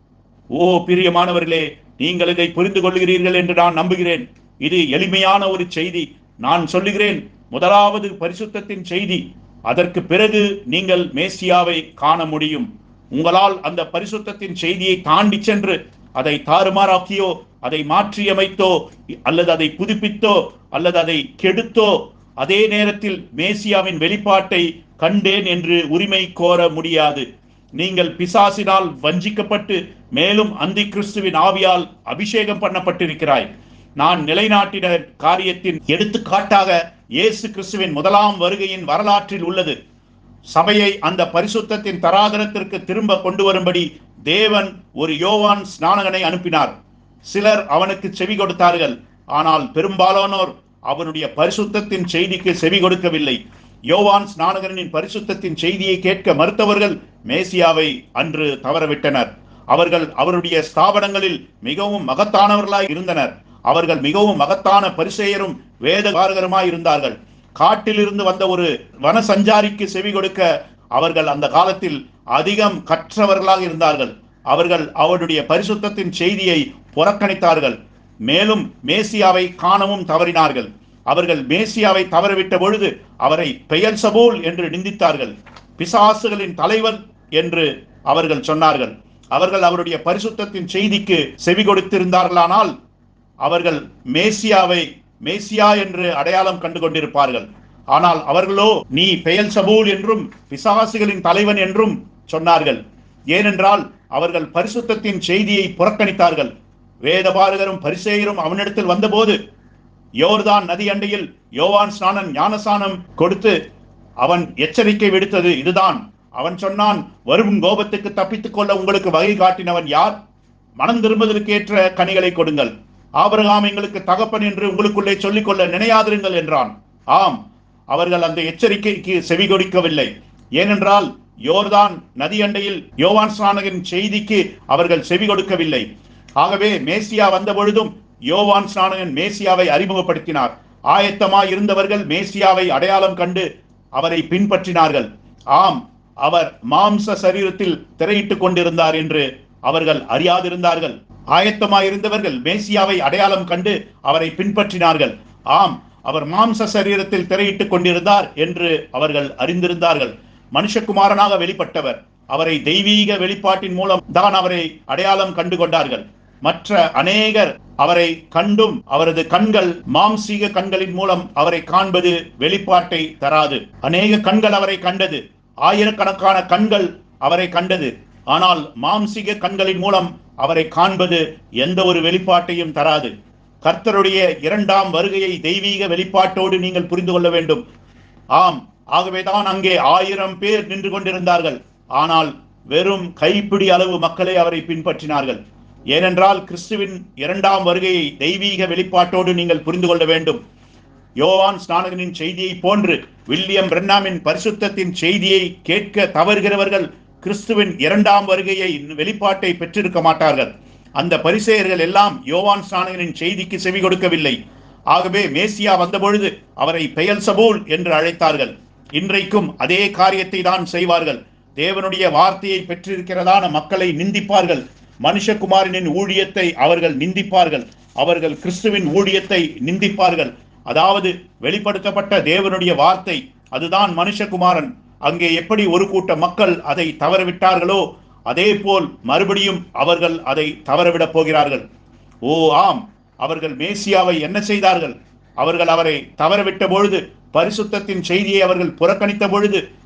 Speaker 1: ஓ பிரியமானவர்களே நீங்கள் இதை புரிந்து கொள்கிறீர்கள் என்று நான் நம்புகிறேன் இது எளிமையான ஒரு செய்தி நான் சொல்லுகிறேன் முதலாவது பரிசுத்தத்தின் செய்தி அதற்கு பிறகு நீங்கள் மேசியாவை காண முடியும் உங்களால் அந்த பரிசுத்தத்தின் செய்தியை தாண்டி சென்று அதை தாறுமாறாக்கியோ அதை மாற்றியமைத்தோ அல்லது அதை புதுப்பித்தோ அல்லது அதை கெடுத்தோ அதே நேரத்தில் மேசியாவின் வெளிப்பாட்டை கண்டேன் என்று உரிமை கோர முடியாது நீங்கள் பிசாசினால் வஞ்சிக்கப்பட்டு மேலும் அந்தி கிறிஸ்துவின் ஆவியால் அபிஷேகம் பண்ணப்பட்டிருக்கிறாய் நான் நிலைநாட்டின காரியத்தின் எடுத்துக்காட்டாக இயேசு கிறிஸ்துவின் முதலாம் வருகையின் வரலாற்றில் உள்ளது சபையை அந்த பரிசுத்தத்தின் தராதரத்திற்கு திரும்ப கொண்டு வரும்படி தேவன் ஒரு யோவான் ஸ்நானகனை அனுப்பினார் சிலர் அவனுக்கு செவி கொடுத்தார்கள் ஆனால் பெரும்பாலானோர் அவனுடைய பரிசுத்தத்தின் செய்திக்கு செவி கொடுக்கவில்லை யோவான் ஸ்நானகனின் பரிசுத்தத்தின் செய்தியை கேட்க மறுத்தவர்கள் மேசியாவை அன்று தவறவிட்டனர் அவர்கள் அவருடைய ஸ்தாபனங்களில் மிகவும் மகத்தானவர்களாய் இருந்தனர் அவர்கள் மிகவும் மகத்தான பரிசெயரும் வேதகாரகருமாய் இருந்தார்கள் காட்டிலிருந்து வந்த ஒரு வனசஞ்சாரிக்கு செவி கொடுக்க அவர்கள் அந்த காலத்தில் அதிகம் கற்றவர்களாக இருந்தார்கள் அவர்கள் அவருடைய பரிசுத்தத்தின் செய்தியை புறக்கணித்தார்கள் மேலும் மேசியாவை காணவும் தவறினார்கள் அவர்கள் மேசியாவை தவறவிட்ட பொழுது அவரை பெயர் சபூல் என்று நிந்தித்தார்கள் பிசாசுகளின் தலைவர் என்று அவர்கள் சொன்னார்கள் அவர்கள் அவருடைய பரிசுத்தத்தின் செய்திக்கு செவி கொடுத்திருந்தார்களானால் அவர்கள் மேசியாவை மேசியா என்று அடையாளம் கண்டு கொண்டிருப்பார்கள் ஆனால் அவர்களோ நீ பெயல் சபூல் என்றும் பிசாசுகளின் தலைவன் என்றும் சொன்னார்கள் ஏனென்றால் அவர்கள் பரிசுத்தத்தின் செய்தியை புறக்கணித்தார்கள் வேதபாரகரும் பரிசேயரும் அவனிடத்தில் வந்தபோது யோர்தான் நதி அண்டையில் யோவான் ஸ்நானன் ஞானசானம் கொடுத்து அவன் எச்சரிக்கை விடுத்தது இதுதான் அவன் சொன்னான் வரும் கோபத்துக்கு தப்பித்துக் கொள்ள உங்களுக்கு வகை காட்டினவன் யார் மனம் திரும்புவதற்கு ஏற்ற கனிகளை கொடுங்கள் ஆபிரகாம் எங்களுக்கு தகப்பன் என்று உங்களுக்குள்ளே சொல்லிக்கொள்ள நினையாதிருங்கள் என்றான் ஆம் அவர்கள் அந்த எச்சரிக்கைக்கு செவி கொடுக்கவில்லை ஏனென்றால் யோர்தான் நதி அண்டையில் யோவான் ஸ்நானகன் செய்திக்கு அவர்கள் செவி கொடுக்கவில்லை ஆகவே மேசியா வந்த பொழுதும் யோவான் ஸ்நானகன் மேசியாவை அறிமுகப்படுத்தினார் ஆயத்தமாய் இருந்தவர்கள் மேசியாவை அடையாளம் கண்டு அவரை பின்பற்றினார்கள் ஆம் அவர் மாம்ச சரீரத்தில் திரையிட்டுக் கொண்டிருந்தார் என்று அவர்கள் அறியாதிருந்தார்கள் ஆயத்தமாயிருந்தவர்கள் மேசியாவை அடையாளம் கண்டு அவரை பின்பற்றினார்கள் ஆம் அவர் மாம்ச சரீரத்தில் திரையிட்டுக் கொண்டிருந்தார் என்று அவர்கள் அறிந்திருந்தார்கள் மனுஷகுமாரனாக வெளிப்பட்டவர் அவரை தெய்வீக வெளிப்பாட்டின் மூலம் தான் அவரை அடையாளம் கண்டு கொண்டார்கள் மற்ற அநேகர் அவரை கண்டும் அவரது கண்கள் மாம்சீக கண்களின் மூலம் அவரை காண்பது வெளிப்பாட்டை தராது அநேக கண்கள் அவரை கண்டது ஆயிரக்கணக்கான கண்கள் அவரை கண்டது ஆனால் மாம்சீக கண்களின் மூலம் அவரை காண்பது எந்த ஒரு வெளிப்பாட்டையும் தராது கர்த்தருடைய இரண்டாம் வருகையை தெய்வீக வெளிப்பாட்டோடு நீங்கள் புரிந்து கொள்ள வேண்டும் ஆம் ஆகவேதான் அங்கே ஆயிரம் பேர் நின்று கொண்டிருந்தார்கள் ஆனால் வெறும் கைப்பிடி அளவு மக்களே அவரை பின்பற்றினார்கள் ஏனென்றால் கிறிஸ்துவின் இரண்டாம் வருகையை தெய்வீக வெளிப்பாட்டோடு நீங்கள் புரிந்து கொள்ள வேண்டும் யோவான் ஸ்நானகனின் செய்தியை போன்று வில்லியம் பிரன்னாமின் பரிசுத்தத்தின் செய்தியை கேட்க தவறுகிறவர்கள் கிறிஸ்துவின் இரண்டாம் வருகையை வெளிப்பாட்டை பெற்றிருக்க மாட்டார்கள் அந்த பரிசெயர்கள் எல்லாம் யோவான் ஸ்நானகனின் செய்திக்கு செவி கொடுக்கவில்லை ஆகவே மேசியா வந்தபொழுது அவரை பெயல் சபூல் என்று அழைத்தார்கள் இன்றைக்கும் அதே காரியத்தை தான் செய்வார்கள் தேவனுடைய வார்த்தையை பெற்றிருக்கிறதான மக்களை நிந்திப்பார்கள் மனுஷகுமாரனின் ஊழியத்தை அவர்கள் நிந்திப்பார்கள் அவர்கள் கிறிஸ்துவின் ஊழியத்தை நிந்திப்பார்கள் அதாவது வெளிப்படுத்தப்பட்ட தேவனுடைய வார்த்தை அதுதான் மனுஷகுமாரன் அங்கே எப்படி ஒரு கூட்ட மக்கள் அதை தவறவிட்டார்களோ அதே போல் மறுபடியும் அவர்கள் அதை தவறவிடப் போகிறார்கள் ஓ ஆம் அவர்கள் மேசியாவை என்ன செய்தார்கள் அவர்கள் அவரை தவறவிட்ட பொழுது பரிசுத்தத்தின் செய்தியை அவர்கள் புறக்கணித்த பொழுது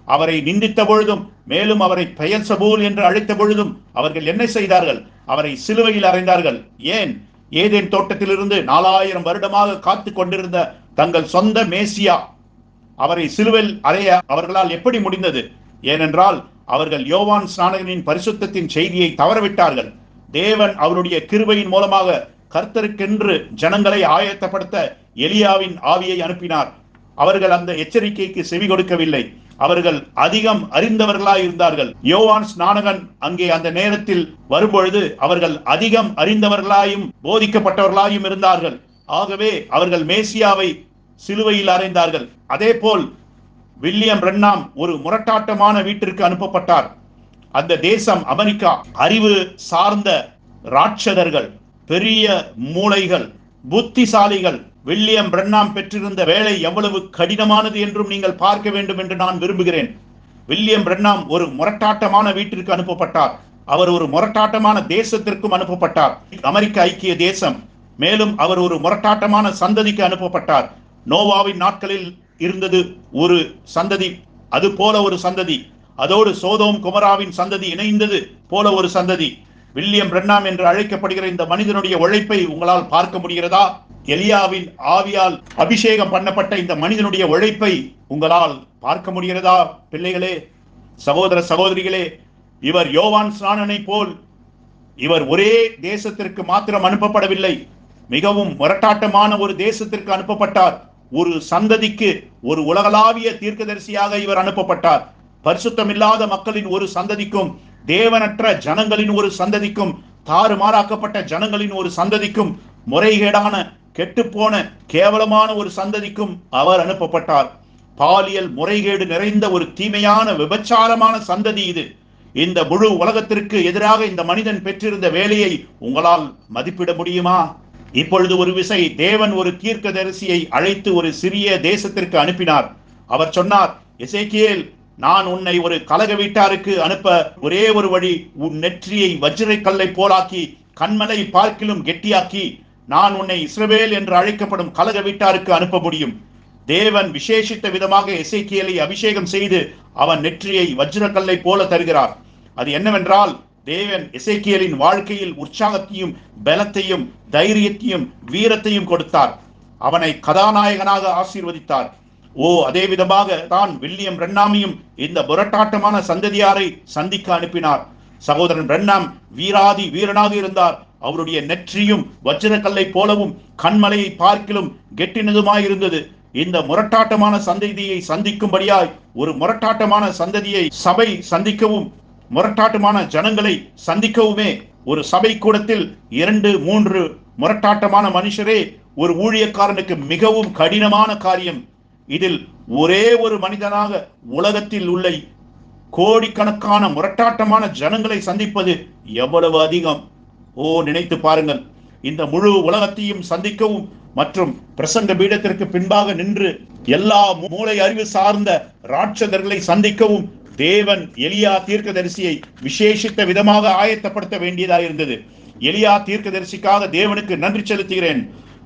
Speaker 1: அவரை நிந்தித்த பொழுதும் மேலும் அவரை பெயர் சபூல் என்று அழைத்த பொழுதும் அவர்கள் என்ன செய்தார்கள் அவரை சிலுவையில் அறைந்தார்கள் ஏன் ஏதேன் தோட்டத்திலிருந்து நாலாயிரம் வருடமாக காத்து கொண்டிருந்த தங்கள் சொந்த மேசியா அவரை சிலுவையில் அறைய அவர்களால் எப்படி முடிந்தது ஏனென்றால் அவர்கள் யோவான் ஸ்நானகனின் பரிசுத்தத்தின் செய்தியை தவறவிட்டார்கள் தேவன் அவருடைய கிருபையின் மூலமாக கர்த்தருக்கென்று ஜனங்களை ஆயத்தப்படுத்த எலியாவின் ஆவியை அனுப்பினார் அவர்கள் அந்த எச்சரிக்கைக்கு செவி கொடுக்கவில்லை அவர்கள் அதிகம் அறிந்தவர்களாய் இருந்தார்கள் யோவான் ஸ்நானகன் அங்கே அந்த நேரத்தில் வரும்பொழுது அவர்கள் அதிகம் அறிந்தவர்களாயும் போதிக்கப்பட்டவர்களாயும் இருந்தார்கள் ஆகவே அவர்கள் மேசியாவை சிலுவையில் அறைந்தார்கள் அதே போல் வில்லியம் ரென்னாம் ஒரு முரட்டாட்டமான வீட்டிற்கு அனுப்பப்பட்டார் அந்த தேசம் அமெரிக்கா அறிவு சார்ந்த ராட்சதர்கள் பெரிய மூளைகள் புத்திசாலிகள் வில்லியம் பிரண்ணாம் பெற்றிருந்த வேலை எவ்வளவு கடினமானது என்றும் நீங்கள் பார்க்க வேண்டும் என்று நான் விரும்புகிறேன் வில்லியம் பிரண்ணாம் ஒரு முரட்டாட்டமான வீட்டிற்கு அனுப்பப்பட்டார் அவர் ஒரு முரட்டாட்டமான தேசத்திற்கும் அனுப்பப்பட்டார் அமெரிக்க ஐக்கிய தேசம் மேலும் அவர் ஒரு முரட்டாட்டமான சந்ததிக்கு அனுப்பப்பட்டார் நோவாவின் நாட்களில் இருந்தது ஒரு சந்ததி அது போல ஒரு சந்ததி அதோடு சோதோம் குமராவின் சந்ததி இணைந்தது போல ஒரு சந்ததி வில்லியம் பிரண்ணாம் என்று அழைக்கப்படுகிற இந்த மனிதனுடைய உழைப்பை உங்களால் பார்க்க முடிகிறதா எலியாவின் ஆவியால் அபிஷேகம் பண்ணப்பட்ட இந்த மனிதனுடைய உழைப்பை உங்களால் பார்க்க முடிகிறதா பிள்ளைகளே சகோதர சகோதரிகளே இவர் யோவான் ஸ்நானனை போல் இவர் ஒரே தேசத்திற்கு மாத்திரம் அனுப்பப்படவில்லை மிகவும் முரட்டாட்டமான ஒரு தேசத்திற்கு அனுப்பப்பட்டார் ஒரு சந்ததிக்கு ஒரு உலகளாவிய தீர்க்கதரிசியாக இவர் அனுப்பப்பட்டார் பரிசுத்தமில்லாத மக்களின் ஒரு சந்ததிக்கும் தேவனற்ற ஜனங்களின் ஒரு சந்ததிக்கும் தாறுமாறாக்கப்பட்ட ஜனங்களின் ஒரு சந்ததிக்கும் முறைகேடான கெட்டுப்போன கேவலமான ஒரு சந்ததிக்கும் அவர் அனுப்பப்பட்டார் பாலியல் முறைகேடு நிறைந்த ஒரு தீமையான விபச்சாரமான சந்ததி இது இந்த முழு உலகத்திற்கு எதிராக இந்த மனிதன் பெற்றிருந்த வேலையை உங்களால் மதிப்பிட முடியுமா இப்பொழுது ஒரு விசை தேவன் ஒரு தீர்க்கதரிசியை அழைத்து ஒரு சிறிய தேசத்திற்கு அனுப்பினார் அவர் சொன்னார் எசேக்கியேல் நான் உன்னை ஒரு கலக வீட்டாருக்கு அனுப்ப ஒரே ஒரு வழி உன் நெற்றியை வஜ்ரை கல்லை போலாக்கி கண்மலை பார்க்கிலும் கெட்டியாக்கி நான் உன்னை இஸ்ரவேல் என்று அழைக்கப்படும் கலக வீட்டாருக்கு அனுப்ப முடியும் தேவன் விசேஷித்த விதமாக எசேக்கியலை அபிஷேகம் செய்து அவன் நெற்றியை வஜ்ரக்கல்லை போல தருகிறார் அது என்னவென்றால் தேவன் எசேக்கியலின் வாழ்க்கையில் உற்சாகத்தையும் பலத்தையும் தைரியத்தையும் வீரத்தையும் கொடுத்தார் அவனை கதாநாயகனாக ஆசீர்வதித்தார் ஓ அதே விதமாக தான் வில்லியம் ரென்னாமியும் இந்த புரட்டாட்டமான சந்ததியாரை சந்திக்க அனுப்பினார் சகோதரன் ரென்னாம் வீராதி வீரனாக இருந்தார் அவருடைய நெற்றியும் வஜ்ரக்கல்லை போலவும் கண்மலையை பார்க்கிலும் கெட்டினதுமாய் இருந்தது இந்த முரட்டாட்டமான சந்ததியை சந்திக்கும்படியாய் ஒரு முரட்டாட்டமான சந்ததியை சபை சந்திக்கவும் முரட்டாட்டமான ஜனங்களை சந்திக்கவுமே ஒரு சபை கூடத்தில் இரண்டு மூன்று முரட்டாட்டமான மனுஷரே ஒரு ஊழியக்காரனுக்கு மிகவும் கடினமான காரியம் இதில் ஒரே ஒரு மனிதனாக உலகத்தில் உள்ள கோடிக்கணக்கான முரட்டாட்டமான ஜனங்களை சந்திப்பது எவ்வளவு அதிகம் ஓ நினைத்து பாருங்கள் இந்த முழு உலகத்தையும் சந்திக்கவும் மற்றும் பிரசங்க பீடத்திற்கு பின்பாக நின்று எல்லா மூளை அறிவு சார்ந்த ராட்சதர்களை சந்திக்கவும் தேவன் எலியா தீர்க்கதரிசியை விசேஷித்த விதமாக ஆயத்தப்படுத்த வேண்டியதாக இருந்தது எலியா தீர்க்கதரிசிக்காக தேவனுக்கு நன்றி செலுத்துகிறேன்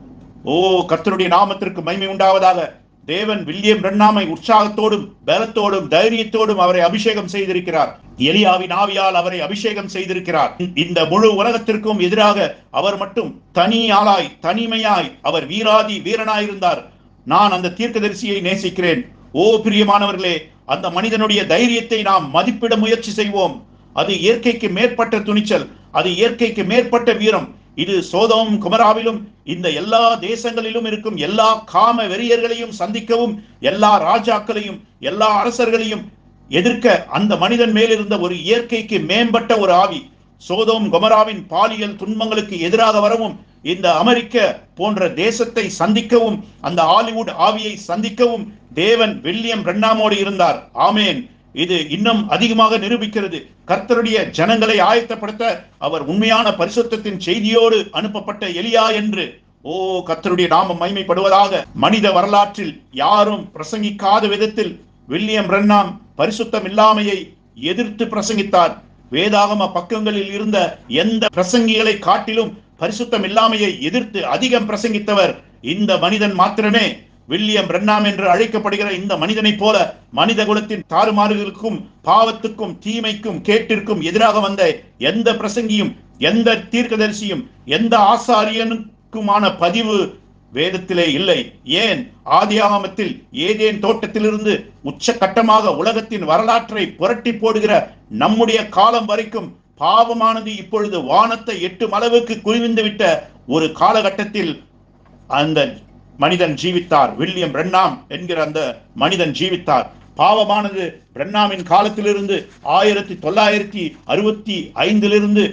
Speaker 1: ஓ கர்த்தருடைய நாமத்திற்கு மகிமை உண்டாவதாக தேவன் வில்லியம் ரென்னாமை உற்சாகத்தோடும் பலத்தோடும் தைரியத்தோடும் அவரை அபிஷேகம் செய்திருக்கிறார் எலியாவின் ஆவியால் அவரை அபிஷேகம் செய்திருக்கிறார் இந்த முழு உலகத்திற்கும் எதிராக அவர் மட்டும் தனி ஆளாய் தனிமையாய் அவர் வீராதி வீரனாயிருந்தார் நான் அந்த தீர்க்கதரிசியை நேசிக்கிறேன் ஓ பிரியமானவர்களே அந்த மனிதனுடைய தைரியத்தை நாம் மதிப்பிட முயற்சி செய்வோம் அது இயற்கைக்கு மேற்பட்ட துணிச்சல் அது இயற்கைக்கு மேற்பட்ட வீரம் இது சோதோம் குமராவிலும் இந்த எல்லா தேசங்களிலும் இருக்கும் எல்லா காம வெறியர்களையும் சந்திக்கவும் எல்லா ராஜாக்களையும் எல்லா அரசர்களையும் எதிர்க்க அந்த மனிதன் மேல் இருந்த ஒரு இயற்கைக்கு மேம்பட்ட ஒரு ஆவி சோதோம் குமராவின் பாலியல் துன்பங்களுக்கு எதிராக வரவும் இந்த அமெரிக்க போன்ற தேசத்தை சந்திக்கவும் அந்த ஹாலிவுட் ஆவியை சந்திக்கவும் தேவன் வில்லியம் ரென்னாமோடு இருந்தார் ஆமேன் இது இன்னும் அதிகமாக நிரூபிக்கிறது கர்த்தருடைய ஜனங்களை ஆயத்தப்படுத்த அவர் உண்மையான பரிசுத்தத்தின் செய்தியோடு அனுப்பப்பட்ட எலியா என்று ஓ கர்த்தருடைய நாமம் மைமைப்படுவதாக மனித வரலாற்றில் யாரும் பிரசங்கிக்காத விதத்தில் வில்லியம் ரென்னாம் பரிசுத்தம் இல்லாமையை எதிர்த்து பிரசங்கித்தார் வேதாகம பக்கங்களில் இருந்த எந்த பிரசங்கிகளை காட்டிலும் பரிசுத்தம் இல்லாமையை எதிர்த்து அதிகம் பிரசங்கித்தவர் இந்த மனிதன் மாத்திரமே வில்லியம் பிரண்ணாம் என்று அழைக்கப்படுகிற இந்த மனிதனைப் போல மனித குலத்தின் தாறுமாறுகளுக்கும் பாவத்துக்கும் தீமைக்கும் கேட்டிற்கும் எதிராக வந்த எந்த பிரசங்கியும் எந்த தீர்க்கதரிசியும் எந்த ஆசாரியனுக்குமான பதிவு வேதத்திலே இல்லை ஏன் ஆதியாகமத்தில் ஏதேன் தோட்டத்திலிருந்து உச்சகட்டமாக உலகத்தின் வரலாற்றை புரட்டி போடுகிற நம்முடைய காலம் வரைக்கும் பாவமானது இப்பொழுது வானத்தை எட்டும் அளவுக்கு குவிந்து விட்ட ஒரு காலகட்டத்தில் அந்த மனிதன் ஜீவித்தார் வில்லியம் பிரண்ணாம் என்கிற அந்த மனிதன் ஜீவித்தார் பாவமானது பிரண்ணாமின் காலத்திலிருந்து ஆயிரத்தி தொள்ளாயிரத்தி அறுபத்தி ஐந்திலிருந்து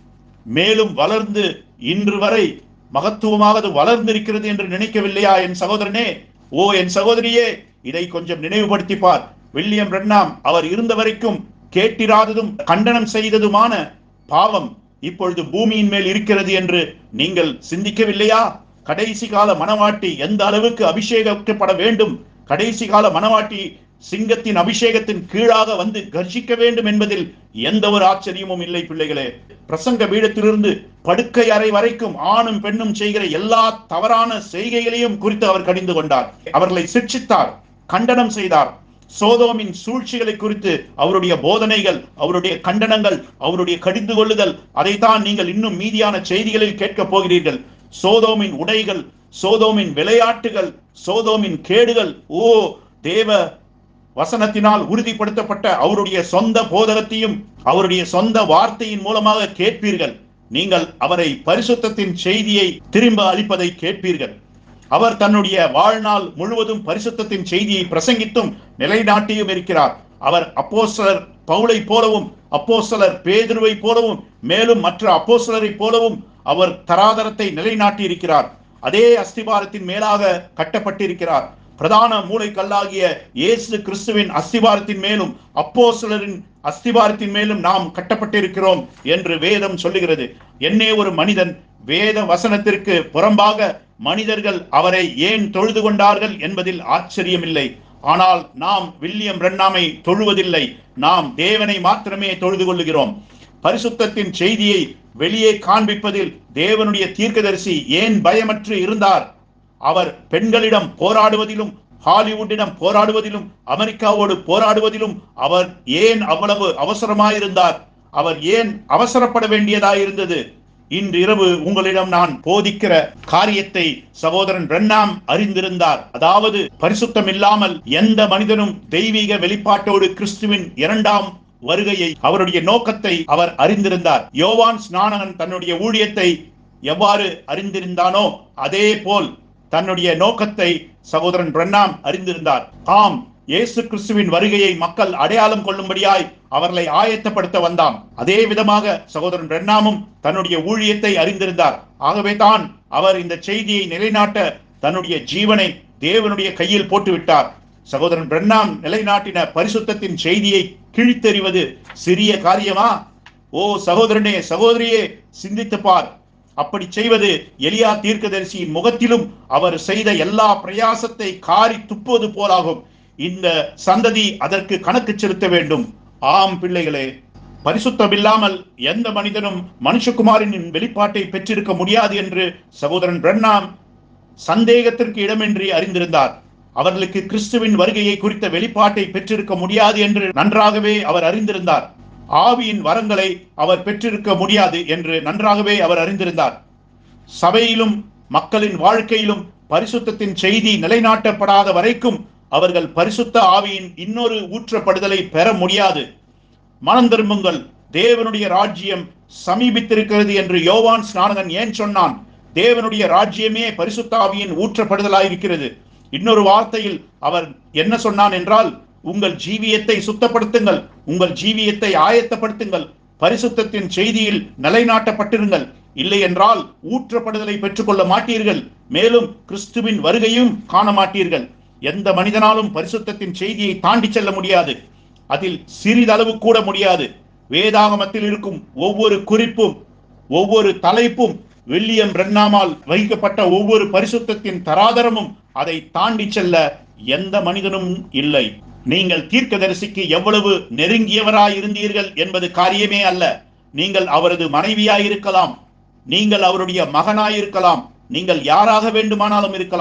Speaker 1: மேலும் வளர்ந்து இன்று வரை மகத்துவமாக அது வளர்ந்திருக்கிறது என்று நினைக்கவில்லையா என் சகோதரனே ஓ என் சகோதரியே இதை கொஞ்சம் நினைவுபடுத்திப்பார் வில்லியம் பிரண்ணாம் அவர் இருந்த வரைக்கும் கேட்டிராததும் கண்டனம் செய்ததுமான பாவம் இப்பொழுது பூமியின் மேல் இருக்கிறது என்று நீங்கள் சிந்திக்கவில்லையா கடைசி கால மனவாட்டி எந்த அளவுக்கு அபிஷேகிக்கப்பட வேண்டும் கடைசி கால மனவாட்டி சிங்கத்தின் அபிஷேகத்தின் கீழாக வந்து கர்ஜிக்க வேண்டும் என்பதில் எந்த ஒரு ஆச்சரியமும் இல்லை பிள்ளைகளே பிரசங்க பீடத்திலிருந்து படுக்கை அறை வரைக்கும் ஆணும் பெண்ணும் செய்கிற எல்லா தவறான செய்கைகளையும் குறித்து அவர் கடிந்து கொண்டார் அவர்களை சிக்ஷித்தார் கண்டனம் செய்தார் சோதோமின் சூழ்ச்சிகளை குறித்து அவருடைய போதனைகள் அவருடைய கண்டனங்கள் அவருடைய கடிந்து கொள்ளுதல் அதைத்தான் நீங்கள் இன்னும் மீதியான செய்திகளில் கேட்கப் போகிறீர்கள் சோதோமின் உடைகள் சோதோமின் விளையாட்டுகள் சோதோமின் கேடுகள் ஓ தேவ வசனத்தினால் உறுதிப்படுத்தப்பட்ட அவருடைய சொந்த போதகத்தையும் அவருடைய சொந்த வார்த்தையின் மூலமாக கேட்பீர்கள் நீங்கள் அவரை பரிசுத்தத்தின் செய்தியை திரும்ப அளிப்பதை கேட்பீர்கள் அவர் தன்னுடைய வாழ்நாள் முழுவதும் பரிசுத்தத்தின் செய்தியை பிரசங்கித்தும் நிலைநாட்டியும் இருக்கிறார் அவர் அப்போஸ்தலர் பவுலை போலவும் அப்போஸ்தலர் பேதுருவை போலவும் மேலும் மற்ற அப்போஸ்தலரை போலவும் அவர் தராதரத்தை நிலைநாட்டி இருக்கிறார் அதே அஸ்திபாரத்தின் மேலாக கட்டப்பட்டிருக்கிறார் பிரதான மூளைக்கல்லாகிய இயேசு கிறிஸ்துவின் அஸ்திபாரத்தின் மேலும் அப்போஸ்தலரின் அஸ்திபாரத்தின் மேலும் நாம் கட்டப்பட்டிருக்கிறோம் என்று வேதம் சொல்லுகிறது என்னே ஒரு மனிதன் வேத வசனத்திற்கு புறம்பாக மனிதர்கள் அவரை ஏன் தொழுது கொண்டார்கள் என்பதில் ஆச்சரியமில்லை ஆனால் நாம் வில்லியம் பிரண்ணாமை தொழுவதில்லை நாம் தேவனை மாத்திரமே தொழுது கொள்ளுகிறோம் பரிசுத்தத்தின் செய்தியை வெளியே காண்பிப்பதில் தேவனுடைய தீர்க்கதரிசி ஏன் பயமற்று இருந்தார் அவர் பெண்களிடம் போராடுவதிலும் ஹாலிவுட்டிடம் போராடுவதிலும் அமெரிக்காவோடு போராடுவதிலும் அவர் ஏன் அவ்வளவு அவசரமாயிருந்தார் அவர் ஏன் அவசரப்பட வேண்டியதாயிருந்தது இன்று இரவு உங்களிடம் நான் போதிக்கிற காரியத்தை சகோதரன் பிரண்ணாம் அறிந்திருந்தார் அதாவது பரிசுத்தம் இல்லாமல் எந்த மனிதனும் தெய்வீக வெளிப்பாட்டோடு கிறிஸ்துவின் இரண்டாம் வருகையை அவருடைய நோக்கத்தை அவர் அறிந்திருந்தார் யோவான் ஸ்நானகன் தன்னுடைய ஊழியத்தை எவ்வாறு அறிந்திருந்தானோ அதே போல் தன்னுடைய நோக்கத்தை சகோதரன் பிரண்ணாம் அறிந்திருந்தார் ஆம் இயேசு கிறிஸ்துவின் வருகையை மக்கள் அடையாளம் கொள்ளும்படியாய் அவர்களை ஆயத்தப்படுத்த வந்தாம் அதே விதமாக சகோதரன் பிரண்ணாமும் தன்னுடைய ஊழியத்தை அறிந்திருந்தார் ஆகவே தான் அவர் இந்த செய்தியை நிலைநாட்ட தன்னுடைய ஜீவனை தேவனுடைய கையில் போட்டு விட்டார் சகோதரன் பிரண்ணாம் நிலைநாட்டின பரிசுத்தத்தின் செய்தியை கிழித்தெறிவது சிறிய காரியமா ஓ சகோதரனே சகோதரியே சிந்தித்து பார் அப்படி செய்வது எலியா தீர்க்கதரிசியின் முகத்திலும் அவர் செய்த எல்லா பிரயாசத்தை காரி துப்புவது போலாகும் இந்த சந்ததி அதற்கு கணக்கு செலுத்த வேண்டும் ஆம் பிள்ளைகளே பரிசுத்தம் இல்லாமல் எந்த மனிதனும் மனுஷகுமாரின் வெளிப்பாட்டை பெற்றிருக்க முடியாது என்று சகோதரன் பிரண்ணாம் சந்தேகத்திற்கு இடமின்றி அறிந்திருந்தார் அவர்களுக்கு கிறிஸ்துவின் வருகையை குறித்த வெளிப்பாட்டை பெற்றிருக்க முடியாது என்று நன்றாகவே அவர் அறிந்திருந்தார் ஆவியின் வரங்களை அவர் பெற்றிருக்க முடியாது என்று நன்றாகவே அவர் அறிந்திருந்தார் சபையிலும் மக்களின் வாழ்க்கையிலும் பரிசுத்தத்தின் செய்தி நிலைநாட்டப்படாத வரைக்கும் அவர்கள் பரிசுத்த ஆவியின் இன்னொரு ஊற்றப்படுதலை பெற முடியாது மனம் திரும்புங்கள் தேவனுடைய ராஜ்யம் சமீபித்திருக்கிறது என்று யோவான் ஸ்நானகன் ஏன் சொன்னான் தேவனுடைய ராஜ்யமே பரிசுத்த ஆவியின் ஊற்றப்படுதலாயிருக்கிறது இன்னொரு வார்த்தையில் அவர் என்ன சொன்னான் என்றால் உங்கள் ஜீவியத்தை சுத்தப்படுத்துங்கள் உங்கள் ஜீவியத்தை ஆயத்தப்படுத்துங்கள் பரிசுத்தத்தின் செய்தியில் நிலைநாட்டப்பட்டிருங்கள் இல்லை என்றால் ஊற்றப்படுதலை பெற்றுக்கொள்ள மாட்டீர்கள் மேலும் கிறிஸ்துவின் வருகையும் காண மாட்டீர்கள் எந்த மனிதனாலும் பரிசுத்தத்தின் செய்தியை தாண்டி செல்ல முடியாது அதில் சிறிதளவு கூட முடியாது வேதாகமத்தில் இருக்கும் ஒவ்வொரு குறிப்பும் ஒவ்வொரு தலைப்பும் வில்லியம் பிரண்ணாமால் வகிக்கப்பட்ட ஒவ்வொரு பரிசுத்தத்தின் தராதரமும் அதை தாண்டி செல்ல எந்த மனிதனும் இல்லை நீங்கள் தீர்க்கதரிசிக்கு எவ்வளவு நெருங்கியவராய் இருந்தீர்கள் என்பது காரியமே அல்ல நீங்கள் அவரது மனைவியாய் இருக்கலாம் நீங்கள் அவருடைய மகனாய் இருக்கலாம் நீங்கள் யாராக வேண்டுமானாலும் இருக்கலாம்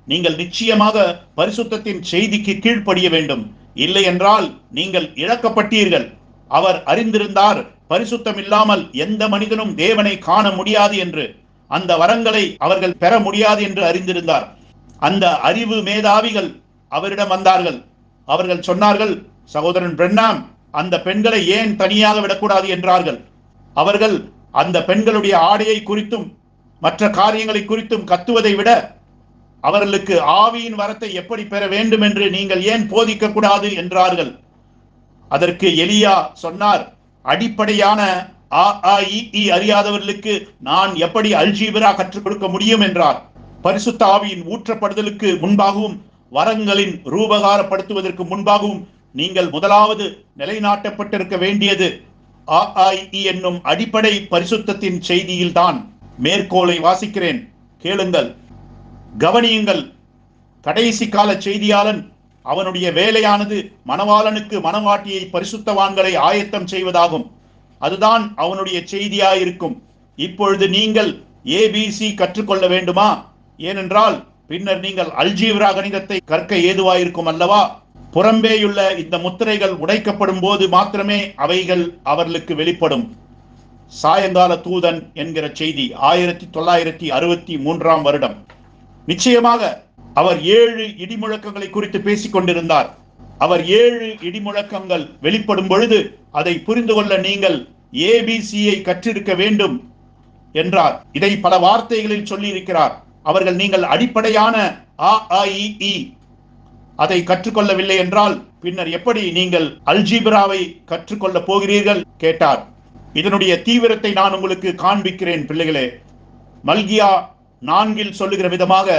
Speaker 1: நீங்கள் நிச்சயமாக பரிசுத்தத்தின் செய்திக்கு கீழ்ப்படிய வேண்டும் இல்லை என்றால் நீங்கள் இழக்கப்பட்டீர்கள் அவர் அறிந்திருந்தார் பரிசுத்தம் இல்லாமல் எந்த மனிதனும் தேவனை காண முடியாது என்று அந்த வரங்களை அவர்கள் பெற முடியாது என்று அறிந்திருந்தார் அந்த அறிவு மேதாவிகள் அவரிடம் வந்தார்கள் அவர்கள் சொன்னார்கள் சகோதரன் பிரண்ணாம் அந்த பெண்களை ஏன் தனியாக விடக்கூடாது என்றார்கள் அவர்கள் அந்த பெண்களுடைய ஆடையை குறித்தும் மற்ற காரியங்களை குறித்தும் கத்துவதை விட அவர்களுக்கு ஆவியின் வரத்தை எப்படி பெற வேண்டும் என்று நீங்கள் ஏன் போதிக்க கூடாது என்றார்கள் அதற்கு எலியா சொன்னார் அடிப்படையான ஆ ஆ இ ஈ அறியாதவர்களுக்கு நான் எப்படி அல்ஜீபரா கற்றுக் கொடுக்க முடியும் என்றார் பரிசுத்த ஆவியின் ஊற்றப்படுதலுக்கு முன்பாகவும் வரங்களின் ரூபகாரப்படுத்துவதற்கு முன்பாகவும் நீங்கள் முதலாவது நிலைநாட்டப்பட்டிருக்க வேண்டியது ஆ ஆ இ ஈ என்னும் அடிப்படை பரிசுத்தத்தின் செய்தியில்தான் மேற்கோளை வாசிக்கிறேன் கேளுங்கள் கவனியுங்கள் கடைசி கால செய்தியாளன் அவனுடைய வேலையானது மணவாளனுக்கு மணவாட்டியை பரிசுத்தவான்களை ஆயத்தம் செய்வதாகும் அதுதான் அவனுடைய செய்தியாயிருக்கும் இப்பொழுது நீங்கள் ஏபிசி கற்றுக்கொள்ள வேண்டுமா ஏனென்றால் பின்னர் நீங்கள் அல்ஜீவ்ரா கணிதத்தை கற்க ஏதுவாயிருக்கும் அல்லவா புறம்பேயுள்ள இந்த முத்திரைகள் உடைக்கப்படும் போது மாத்திரமே அவைகள் அவர்களுக்கு வெளிப்படும் சாயங்கால தூதன் என்கிற செய்தி ஆயிரத்தி தொள்ளாயிரத்தி அறுபத்தி மூன்றாம் வருடம் நிச்சயமாக அவர் ஏழு இடிமுழக்கங்களை குறித்து பேசிக் கொண்டிருந்தார் அவர் ஏழு இடிமுழக்கங்கள் வெளிப்படும் பொழுது அதை புரிந்து கொள்ள நீங்கள் ஏபிசியை கற்றிருக்க வேண்டும் என்றார் இதை பல வார்த்தைகளில் சொல்லி இருக்கிறார் அவர்கள் நீங்கள் அடிப்படையான ஆ ஆ இ ஈ அதை கற்றுக்கொள்ளவில்லை என்றால் பின்னர் எப்படி நீங்கள் அல்ஜீப்ராவை கற்றுக்கொள்ள போகிறீர்கள் கேட்டார் இதனுடைய தீவிரத்தை நான் உங்களுக்கு காண்பிக்கிறேன் பிள்ளைகளே மல்கியா நான்கில் சொல்லுகிற விதமாக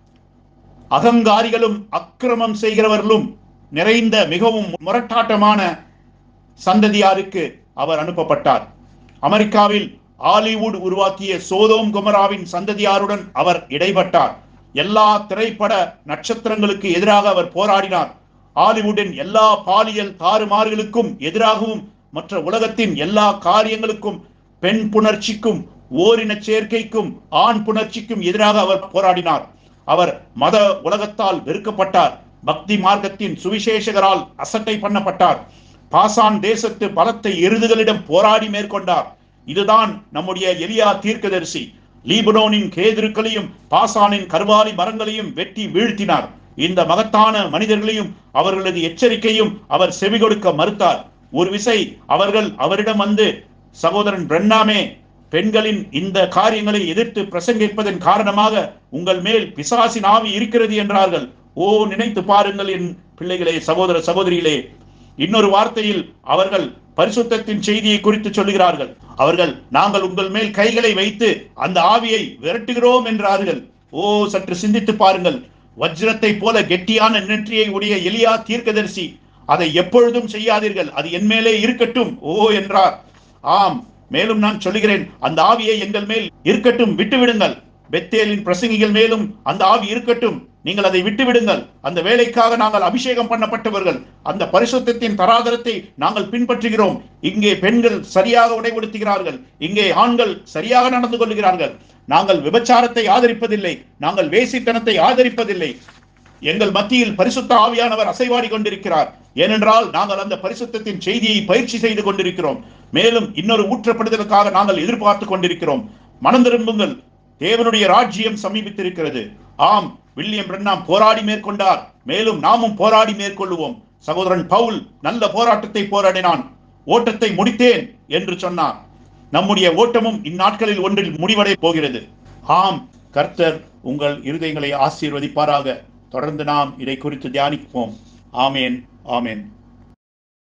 Speaker 1: அகங்காரிகளும் அக்கிரமம் செய்கிறவர்களும் நிறைந்த மிகவும் முரட்டாட்டமான சந்ததியாருக்கு அவர் அனுப்பப்பட்டார் அமெரிக்காவில் ஹாலிவுட் உருவாக்கிய சோதோம் குமராவின் சந்ததியாருடன் அவர் இடைப்பட்டார் எல்லா திரைப்பட நட்சத்திரங்களுக்கு எதிராக அவர் போராடினார் ஹாலிவுட்டின் எல்லா பாலியல் தாறுமாறுகளுக்கும் எதிராகவும் மற்ற உலகத்தின் எல்லா காரியங்களுக்கும் பெண் புணர்ச்சிக்கும் ஓரின சேர்க்கைக்கும் ஆண் புணர்ச்சிக்கும் எதிராக அவர் போராடினார் அவர் மத உலகத்தால் வெறுக்கப்பட்டார் பக்தி மார்க்கத்தின் சுவிசேஷகரால் அசட்டை பண்ணப்பட்டார் பாசான் தேசத்து பலத்தை எருதுகளிடம் போராடி மேற்கொண்டார் இதுதான் நம்முடைய எலியா தீர்க்கதரிசி லீபனோனின் கேதிருக்களையும் பாசானின் கருவாலி மரங்களையும் வெட்டி வீழ்த்தினார் இந்த மகத்தான மனிதர்களையும் அவர்களது எச்சரிக்கையும் அவர் செவி கொடுக்க மறுத்தார் ஒரு விசை அவர்கள் அவரிடம் வந்து சகோதரன் பிரண்ணாமே பெண்களின் இந்த காரியங்களை எதிர்த்து பிரசங்கிப்பதன் காரணமாக உங்கள் மேல் பிசாசின் ஆவி இருக்கிறது என்றார்கள் ஓ நினைத்து பாருங்கள் என் பிள்ளைகளே சகோதர சகோதரிகளே இன்னொரு வார்த்தையில் அவர்கள் பரிசுத்தத்தின் செய்தியை குறித்து சொல்லுகிறார்கள் அவர்கள் நாங்கள் உங்கள் மேல் கைகளை வைத்து அந்த ஆவியை விரட்டுகிறோம் என்றார்கள் ஓ சற்று சிந்தித்து பாருங்கள் வஜ்ரத்தை போல கெட்டியான நெற்றியை உடைய எலியா தீர்க்கதரிசி அதை எப்பொழுதும் செய்யாதீர்கள் அது என் மேலே இருக்கட்டும் ஓ என்றார் ஆம் மேலும் நான் சொல்லுகிறேன் அந்த ஆவியை எங்கள் மேல் இருக்கட்டும் விட்டுவிடுங்கள் பெத்தேலின் பிரசங்கிகள் மேலும் அந்த ஆவி இருக்கட்டும் நீங்கள் அதை விட்டுவிடுங்கள் அந்த வேலைக்காக நாங்கள் அபிஷேகம் பண்ணப்பட்டவர்கள் அந்த பரிசுத்தத்தின் தராதரத்தை நாங்கள் பின்பற்றுகிறோம் இங்கே பெண்கள் சரியாக உடைபடுத்துகிறார்கள் இங்கே ஆண்கள் சரியாக நடந்து கொள்கிறார்கள் நாங்கள் விபச்சாரத்தை ஆதரிப்பதில்லை நாங்கள் வேசித்தனத்தை ஆதரிப்பதில்லை எங்கள் மத்தியில் பரிசுத்த ஆவியானவர் அசைவாடி கொண்டிருக்கிறார் ஏனென்றால் நாங்கள் அந்த பரிசுத்தத்தின் செய்தியை பயிற்சி செய்து கொண்டிருக்கிறோம் மேலும் இன்னொரு ஊற்றப்படுதலுக்காக நாங்கள் எதிர்பார்த்து கொண்டிருக்கிறோம் மனம் திரும்புங்கள் தேவனுடைய ராஜ்யம் சமீபித்திருக்கிறது ஆம் வில்லியம் பிரண்ணாம் போராடி மேற்கொண்டார் மேலும் நாமும் போராடி மேற்கொள்ளுவோம் சகோதரன் பவுல் நல்ல போராட்டத்தை போராடினான் ஓட்டத்தை முடித்தேன் என்று சொன்னார் நம்முடைய ஓட்டமும் இந்நாட்களில் ஒன்றில் முடிவடை போகிறது ஆம் கர்த்தர் உங்கள் இருதயங்களை ஆசீர்வதிப்பாராக தொடர்ந்து நாம் இதை குறித்து தியானிப்போம் ஆமேன் ஆமேன்